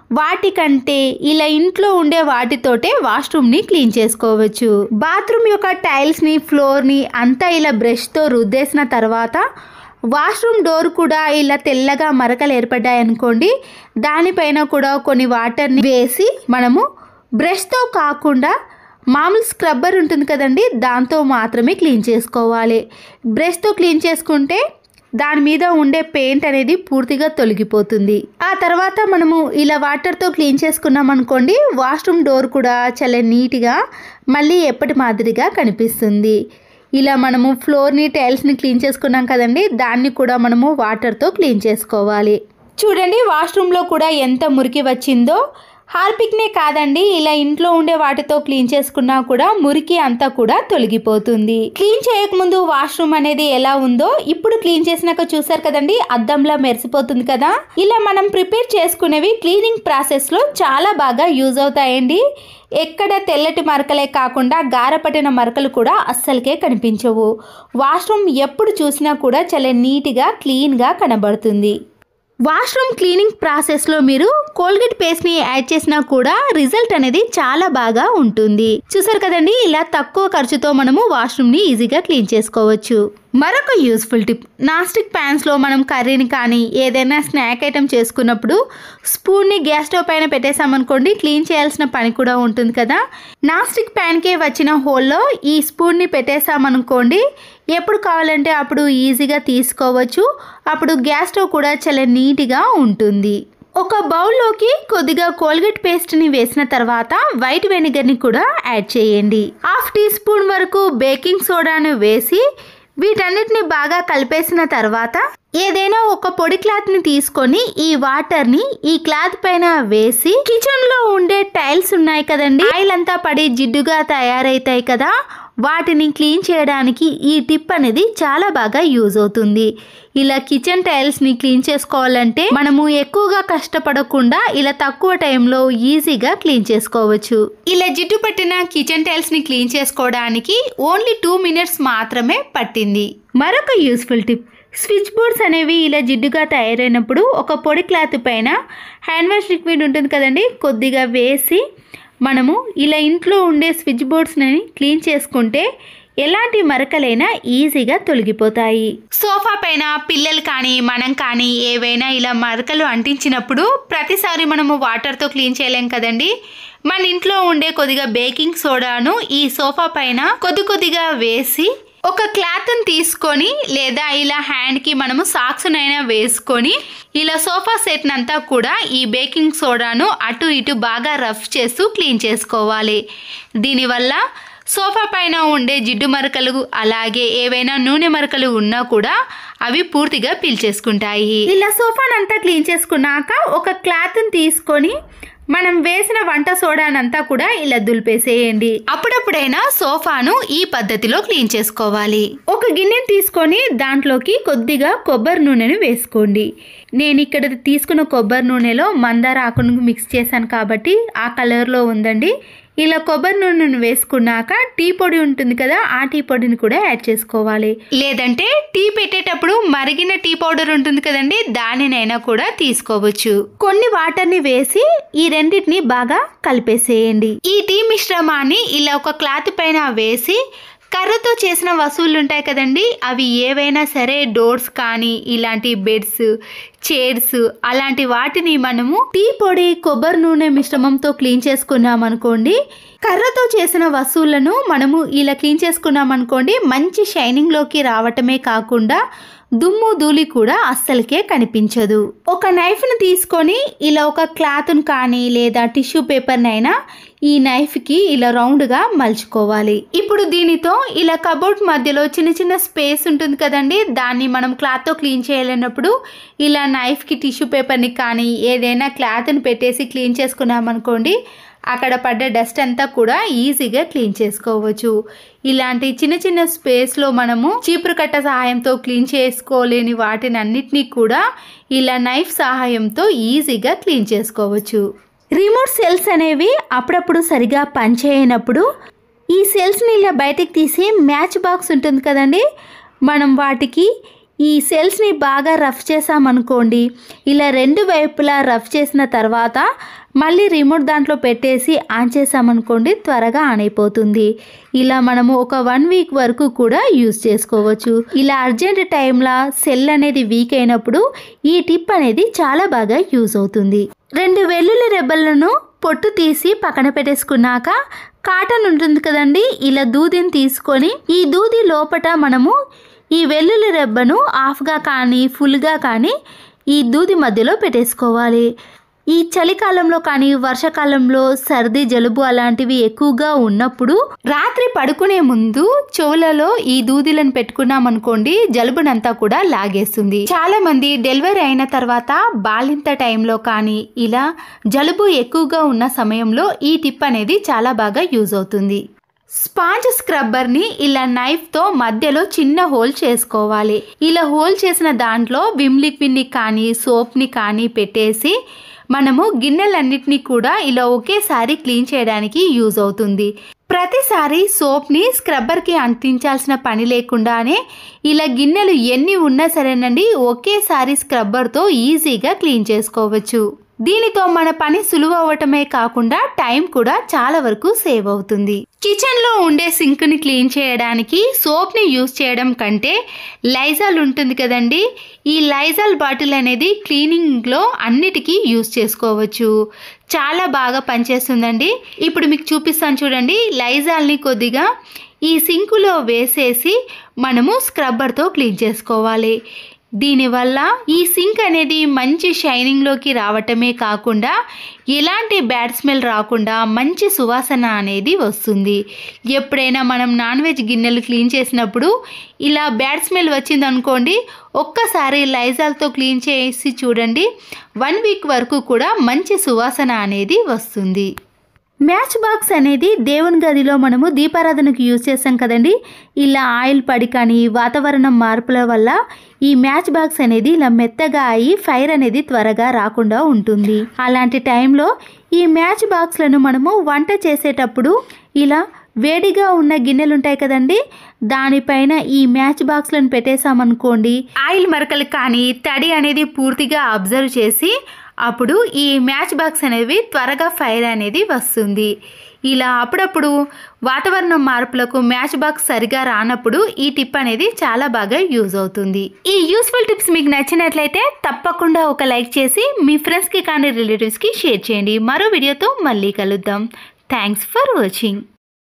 వాటికంటే ఇలా ఇంట్లో ఉండే వాటితోటే వాష్రూమ్ ని క్లీన్ చేసుకోవచ్చు బాత్రూమ్ యొక్క టైల్స్ ని ఫ్లోర్ ని అంతా ఇలా బ్రష్ తో రుద్దేసిన తర్వాత వాష్రూమ్ డోర్ కూడా ఇలా తెల్లగా మరకలు ఏర్పడ్డాయి అనుకోండి దానిపైన కూడా కొన్ని వాటర్ని వేసి మనము బ్రష్తో కాకుండా మామూలు స్క్రబ్బర్ ఉంటుంది కదండి దాంతో మాత్రమే క్లీన్ చేసుకోవాలి బ్రష్తో క్లీన్ చేసుకుంటే దాని మీద ఉండే పెయింట్ అనేది పూర్తిగా తొలగిపోతుంది ఆ తర్వాత మనము ఇలా వాటర్తో క్లీన్ చేసుకున్నాం అనుకోండి వాష్రూమ్ డోర్ కూడా చాలా నీట్గా మళ్ళీ ఎప్పటి మాదిరిగా కనిపిస్తుంది ఇలా మనము ఫ్లోర్ని టైల్స్ని క్లీన్ చేసుకున్నాం కదండి దాన్ని కూడా మనము వాటర్తో క్లీన్ చేసుకోవాలి చూడండి వాష్రూమ్లో కూడా ఎంత మురికి వచ్చిందో హార్పిక్నే కాదండి ఇలా ఇంట్లో ఉండే వాటితో క్లీన్ చేసుకున్నా కూడా మురికి అంతా కూడా తొలగిపోతుంది క్లీన్ చేయకముందు వాష్రూమ్ అనేది ఎలా ఉందో ఇప్పుడు క్లీన్ చేసినాక చూసారు కదండి అద్దంలా మెరిసిపోతుంది కదా ఇలా మనం ప్రిపేర్ చేసుకునేవి క్లీనింగ్ ప్రాసెస్లో చాలా బాగా యూజ్ అవుతాయండి ఎక్కడ తెల్లటి మరకలే కాకుండా గారపట్టిన మరకలు కూడా అస్సలకే కనిపించవు వాష్రూమ్ ఎప్పుడు చూసినా కూడా చాలా నీట్గా క్లీన్గా కనబడుతుంది వాష్రూమ్ క్లీనింగ్ ప్రాసెస్లో మీరు కోల్గేట్ పేస్ట్ని యాడ్ చేసినా కూడా రిజల్ట్ అనేది చాలా బాగా ఉంటుంది చూసారు కదండి ఇలా తక్కువ ఖర్చుతో మనము వాష్రూమ్ని ఈజీగా క్లీన్ చేసుకోవచ్చు మరొక యూస్ఫుల్ టిప్ నాస్టిక్ ప్యాన్స్లో మనం కర్రీని కానీ ఏదైనా స్నాక్ ఐటెం చేసుకున్నప్పుడు స్పూన్ని గ్యాస్ స్టవ్ పైన పెట్టేసామనుకోండి క్లీన్ చేయాల్సిన పని కూడా ఉంటుంది కదా నాస్టిక్ ప్యాన్కే వచ్చిన హోల్లో ఈ స్పూన్ని పెట్టేసామనుకోండి ఎప్పుడు కావాలంటే అప్పుడు ఈజీగా తీసుకోవచ్చు అప్పుడు గ్యాస్ స్టవ్ కూడా చాలా నీట్గా ఉంటుంది ఒక బౌల్లోకి కొద్దిగా కోల్గేట్ పేస్ట్ని వేసిన తర్వాత వైట్ వెనిగర్ని కూడా యాడ్ చేయండి హాఫ్ టీ స్పూన్ వరకు బేకింగ్ సోడాను వేసి వీటన్నిటిని బాగా కలిపేసిన తర్వాత ఏదైనా ఒక పొడి క్లాత్ ని తీసుకొని ఈ వాటర్ ని ఈ క్లాత్ పైన వేసి కిచెన్ లో ఉండే టైల్స్ ఉన్నాయి కదండి ఆయిల్ అంతా పడి జిడ్డుగా తయారైతాయి కదా వాటిని క్లీన్ చేయడానికి ఈ టిప్ అనేది చాలా బాగా యూజ్ అవుతుంది ఇలా కిచెన్ టైల్స్ ని క్లీన్ చేసుకోవాలంటే మనము ఎక్కువగా కష్టపడకుండా ఇలా తక్కువ టైంలో ఈజీగా క్లీన్ చేసుకోవచ్చు ఇలా జిడ్డు పట్టిన కిచెన్ టైల్స్ ని క్లీన్ చేసుకోవడానికి ఓన్లీ టూ మినిట్స్ మాత్రమే పట్టింది మరొక యూస్ఫుల్ టిప్ స్విచ్ బోర్డ్స్ అనేవి ఇలా జిడ్డుగా తయారైనప్పుడు ఒక పొడి క్లాత్ పైన హ్యాండ్ వాష్ లిక్విడ్ ఉంటుంది కదండి కొద్దిగా వేసి మనము ఇలా ఇంట్లో ఉండే స్విచ్ బోర్డ్స్ని క్లీన్ చేసుకుంటే ఎలాంటి మరకలైనా ఈజీగా తొలగిపోతాయి సోఫా పైన పిల్లలు కానీ మనం కానీ ఏవైనా ఇలా మరకలు అంటించినప్పుడు ప్రతిసారి మనము వాటర్తో క్లీన్ చేయలేం కదండి మన ఇంట్లో ఉండే కొద్దిగా బేకింగ్ సోడాను ఈ సోఫా పైన కొద్ది కొద్దిగా వేసి ఒక క్లాత్ని తీసుకొని లేదా ఇలా హ్యాండ్కి మనము సాక్స్నైనా వేసుకొని ఇలా సోఫా సెట్ అంతా కూడా ఈ బేకింగ్ సోడాను అటు ఇటు బాగా రఫ్ చేస్తూ క్లీన్ చేసుకోవాలి దీనివల్ల సోఫా పైన ఉండే జిడ్డు మరకలు అలాగే ఏవైనా నూనె మరకలు ఉన్నా కూడా అవి పూర్తిగా పీల్చేసుకుంటాయి ఇలా సోఫానంతా క్లీన్ చేసుకున్నాక ఒక క్లాత్ని తీసుకొని మనం వేసిన వంట సోడానంతా కూడా ఇలా దులిపేసేయండి అప్పుడప్పుడైనా సోఫాను ఈ పద్ధతిలో క్లీన్ చేసుకోవాలి ఒక గిన్నెని తీసుకొని దాంట్లోకి కొద్దిగా కొబ్బరి నూనెను వేసుకోండి నేను ఇక్కడ తీసుకున్న కొబ్బరి నూనెలో మందార ఆకును మిక్స్ చేశాను కాబట్టి ఆ కలర్లో ఉందండి ఇలా కొబ్బరి నూనెను వేసుకున్నాక టీ పొడి ఉంటుంది కదా ఆ టీ పొడిని కూడా యాడ్ చేసుకోవాలి లేదంటే టీ పెట్టేటప్పుడు మరిగిన టీ పౌడర్ ఉంటుంది కదండి దానినైనా కూడా తీసుకోవచ్చు కొన్ని వాటర్ని వేసి ఈ రెండింటిని బాగా కలిపేసేయండి ఈ టీ మిశ్రమాన్ని ఇలా ఒక క్లాత్ పైన వేసి కర్రతో చేసిన వస్తువులు ఉంటాయి కదండి అవి ఏవైనా సరే డోర్స్ కానీ ఇలాంటి బెడ్స్ చైర్స్ అలాంటి వాటిని మనము టీ పొడి కొబ్బరి నూనె మిశ్రమంతో క్లీన్ చేసుకున్నాం అనుకోండి కర్రతో చేసిన వస్తువులను మనము ఇలా క్లీన్ చేసుకున్నాం అనుకోండి మంచి షైనింగ్లోకి రావటమే కాకుండా దుమ్ము ధూళి కూడా అస్సలకే కనిపించదు ఒక నైఫ్ను తీసుకొని ఇలా ఒక క్లాత్ను కానీ లేదా టిష్యూ పేపర్నైనా ఈ నైఫ్కి ఇలా రౌండ్గా మలుచుకోవాలి ఇప్పుడు దీనితో ఇలా కబోర్డ్ మధ్యలో చిన్న చిన్న స్పేస్ ఉంటుంది కదండి దాన్ని మనం క్లాత్తో క్లీన్ చేయలేనప్పుడు ఇలా నైఫ్కి టిష్యూ పేపర్ని కానీ ఏదైనా క్లాత్ని పెట్టేసి క్లీన్ చేసుకున్నాం అనుకోండి అక్కడ పడ్డ డస్ట్ అంతా కూడా ఈజీగా క్లీన్ చేసుకోవచ్చు ఇలాంటి చిన్న చిన్న స్పేస్లో మనము చీపురు కట్ట సహాయంతో క్లీన్ చేసుకోలేని వాటిని అన్నిటినీ కూడా ఇలా నైఫ్ సహాయంతో ఈజీగా క్లీన్ చేసుకోవచ్చు రిమోట్ సెల్స్ అనేవి అప్పుడప్పుడు సరిగా పనిచేయనప్పుడు ఈ సెల్స్ని ఇలా బయటికి తీసి మ్యాచ్ బాక్స్ ఉంటుంది కదండి మనం వాటికి ఈ సెల్స్ని బాగా రఫ్ చేసామనుకోండి ఇలా రెండు వైపులా రఫ్ చేసిన తర్వాత మళ్ళీ రిమోట్ దాంట్లో పెట్టేసి ఆన్ చేసామనుకోండి త్వరగా ఆన్ అయిపోతుంది ఇలా మనము ఒక వన్ వీక్ వరకు కూడా యూస్ చేసుకోవచ్చు ఇలా అర్జెంట్ టైంలో సెల్ అనేది వీక్ అయినప్పుడు ఈ టిప్ అనేది చాలా బాగా యూజ్ అవుతుంది రెండు వెల్లుల్లి రెబ్బలను పొట్టు తీసి పక్కన పెట్టేసుకున్నాక కాటన్ ఉంటుంది కదండి ఇలా దూదిని తీసుకొని ఈ దూది లోపట మనము ఈ వెల్లుల్లి రెబ్బను హాఫ్గా కానీ ఫుల్గా కానీ ఈ దూది మధ్యలో పెట్టేసుకోవాలి ఈ చలికాలంలో కానీ వర్షాకాలంలో సర్ది జలుబు అలాంటివి ఎక్కువగా ఉన్నప్పుడు రాత్రి పడుకునే ముందు చెవులలో ఈ దూదిలను పెట్టుకున్నాం అనుకోండి జలుబునంతా కూడా లాగేస్తుంది చాలా మంది డెలివరీ అయిన తర్వాత బాలింత టైంలో కానీ ఇలా జలుబు ఎక్కువగా ఉన్న సమయంలో ఈ టిప్ అనేది చాలా బాగా యూజ్ అవుతుంది స్పాంజ్ స్క్రబ్బర్ని ఇలా నైఫ్తో మధ్యలో చిన్న హోల్ చేసుకోవాలి ఇలా హోల్ చేసిన దాంట్లో విమ్ లిక్విడ్ని కానీ సోప్ని కానీ పెట్టేసి మనము గిన్నెలన్నిటినీ కూడా ఇలా ఒకేసారి క్లీన్ చేయడానికి యూజ్ అవుతుంది ప్రతిసారి సోప్ని స్క్రబ్బర్కి అంటించాల్సిన పని లేకుండానే ఇలా గిన్నెలు ఎన్ని ఉన్నా సరేనండి ఒకేసారి స్క్రబ్బర్తో ఈజీగా క్లీన్ చేసుకోవచ్చు దీనితో మన పని సులువు అవ్వటమే కాకుండా టైం కూడా చాలా వరకు సేవ్ అవుతుంది కిచెన్ లో ఉండే సింక్ ని క్లీన్ చేయడానికి సోప్ ని యూజ్ చేయడం కంటే లైజాల్ ఉంటుంది కదండి ఈ లైజాల్ బాటిల్ అనేది క్లీనింగ్ లో అన్నిటికీ యూజ్ చేసుకోవచ్చు చాలా బాగా పనిచేస్తుందండి ఇప్పుడు మీకు చూపిస్తాను చూడండి లైజాల్ని కొద్దిగా ఈ సింకులో వేసేసి మనము స్క్రబ్బర్తో క్లీన్ చేసుకోవాలి దీనివల్ల ఈ సింక్ అనేది మంచి షైనింగ్లోకి రావటమే కాకుండా ఎలాంటి బ్యాడ్ స్మెల్ రాకుండా మంచి సువాసన అనేది వస్తుంది ఎప్పుడైనా మనం నాన్ వెజ్ గిన్నెలు క్లీన్ చేసినప్పుడు ఇలా బ్యాడ్ స్మెల్ వచ్చిందనుకోండి ఒక్కసారి లైజాల్తో క్లీన్ చేసి చూడండి వన్ వీక్ వరకు కూడా మంచి సువాసన అనేది వస్తుంది మ్యాచ్ బాక్స్ అనేది దేవుని గదిలో మనము దీపారాధనకు యూజ్ చేస్తాం కదండి ఇలా ఆయిల్ పడి కానీ వాతావరణం మార్పుల వల్ల ఈ మ్యాచ్ బాక్స్ అనేది ఇలా మెత్తగా అయి ఫైర్ అనేది త్వరగా రాకుండా ఉంటుంది అలాంటి టైంలో ఈ మ్యాచ్ బాక్స్లను మనము వంట చేసేటప్పుడు ఇలా వేడిగా ఉన్న గిన్నెలు ఉంటాయి కదండి దానిపైన ఈ మ్యాచ్ బాక్స్లను పెట్టేసామనుకోండి ఆయిల్ మరకలు కానీ తడి అనేది పూర్తిగా అబ్జర్వ్ చేసి అప్పుడు ఈ మ్యాచ్ బాక్స్ అనేవి త్వరగా ఫైర్ అనేది వస్తుంది ఇలా అప్పుడప్పుడు వాతావరణం మార్పులకు మ్యాచ్ బాక్స్ సరిగా రానప్పుడు ఈ టిప్ అనేది చాలా బాగా యూజ్ అవుతుంది ఈ యూస్ఫుల్ టిప్స్ మీకు నచ్చినట్లయితే తప్పకుండా ఒక లైక్ చేసి మీ ఫ్రెండ్స్కి కానీ రిలేటివ్స్కి షేర్ చేయండి మరో వీడియోతో మళ్ళీ కలుద్దాం థ్యాంక్స్ ఫర్ వాచింగ్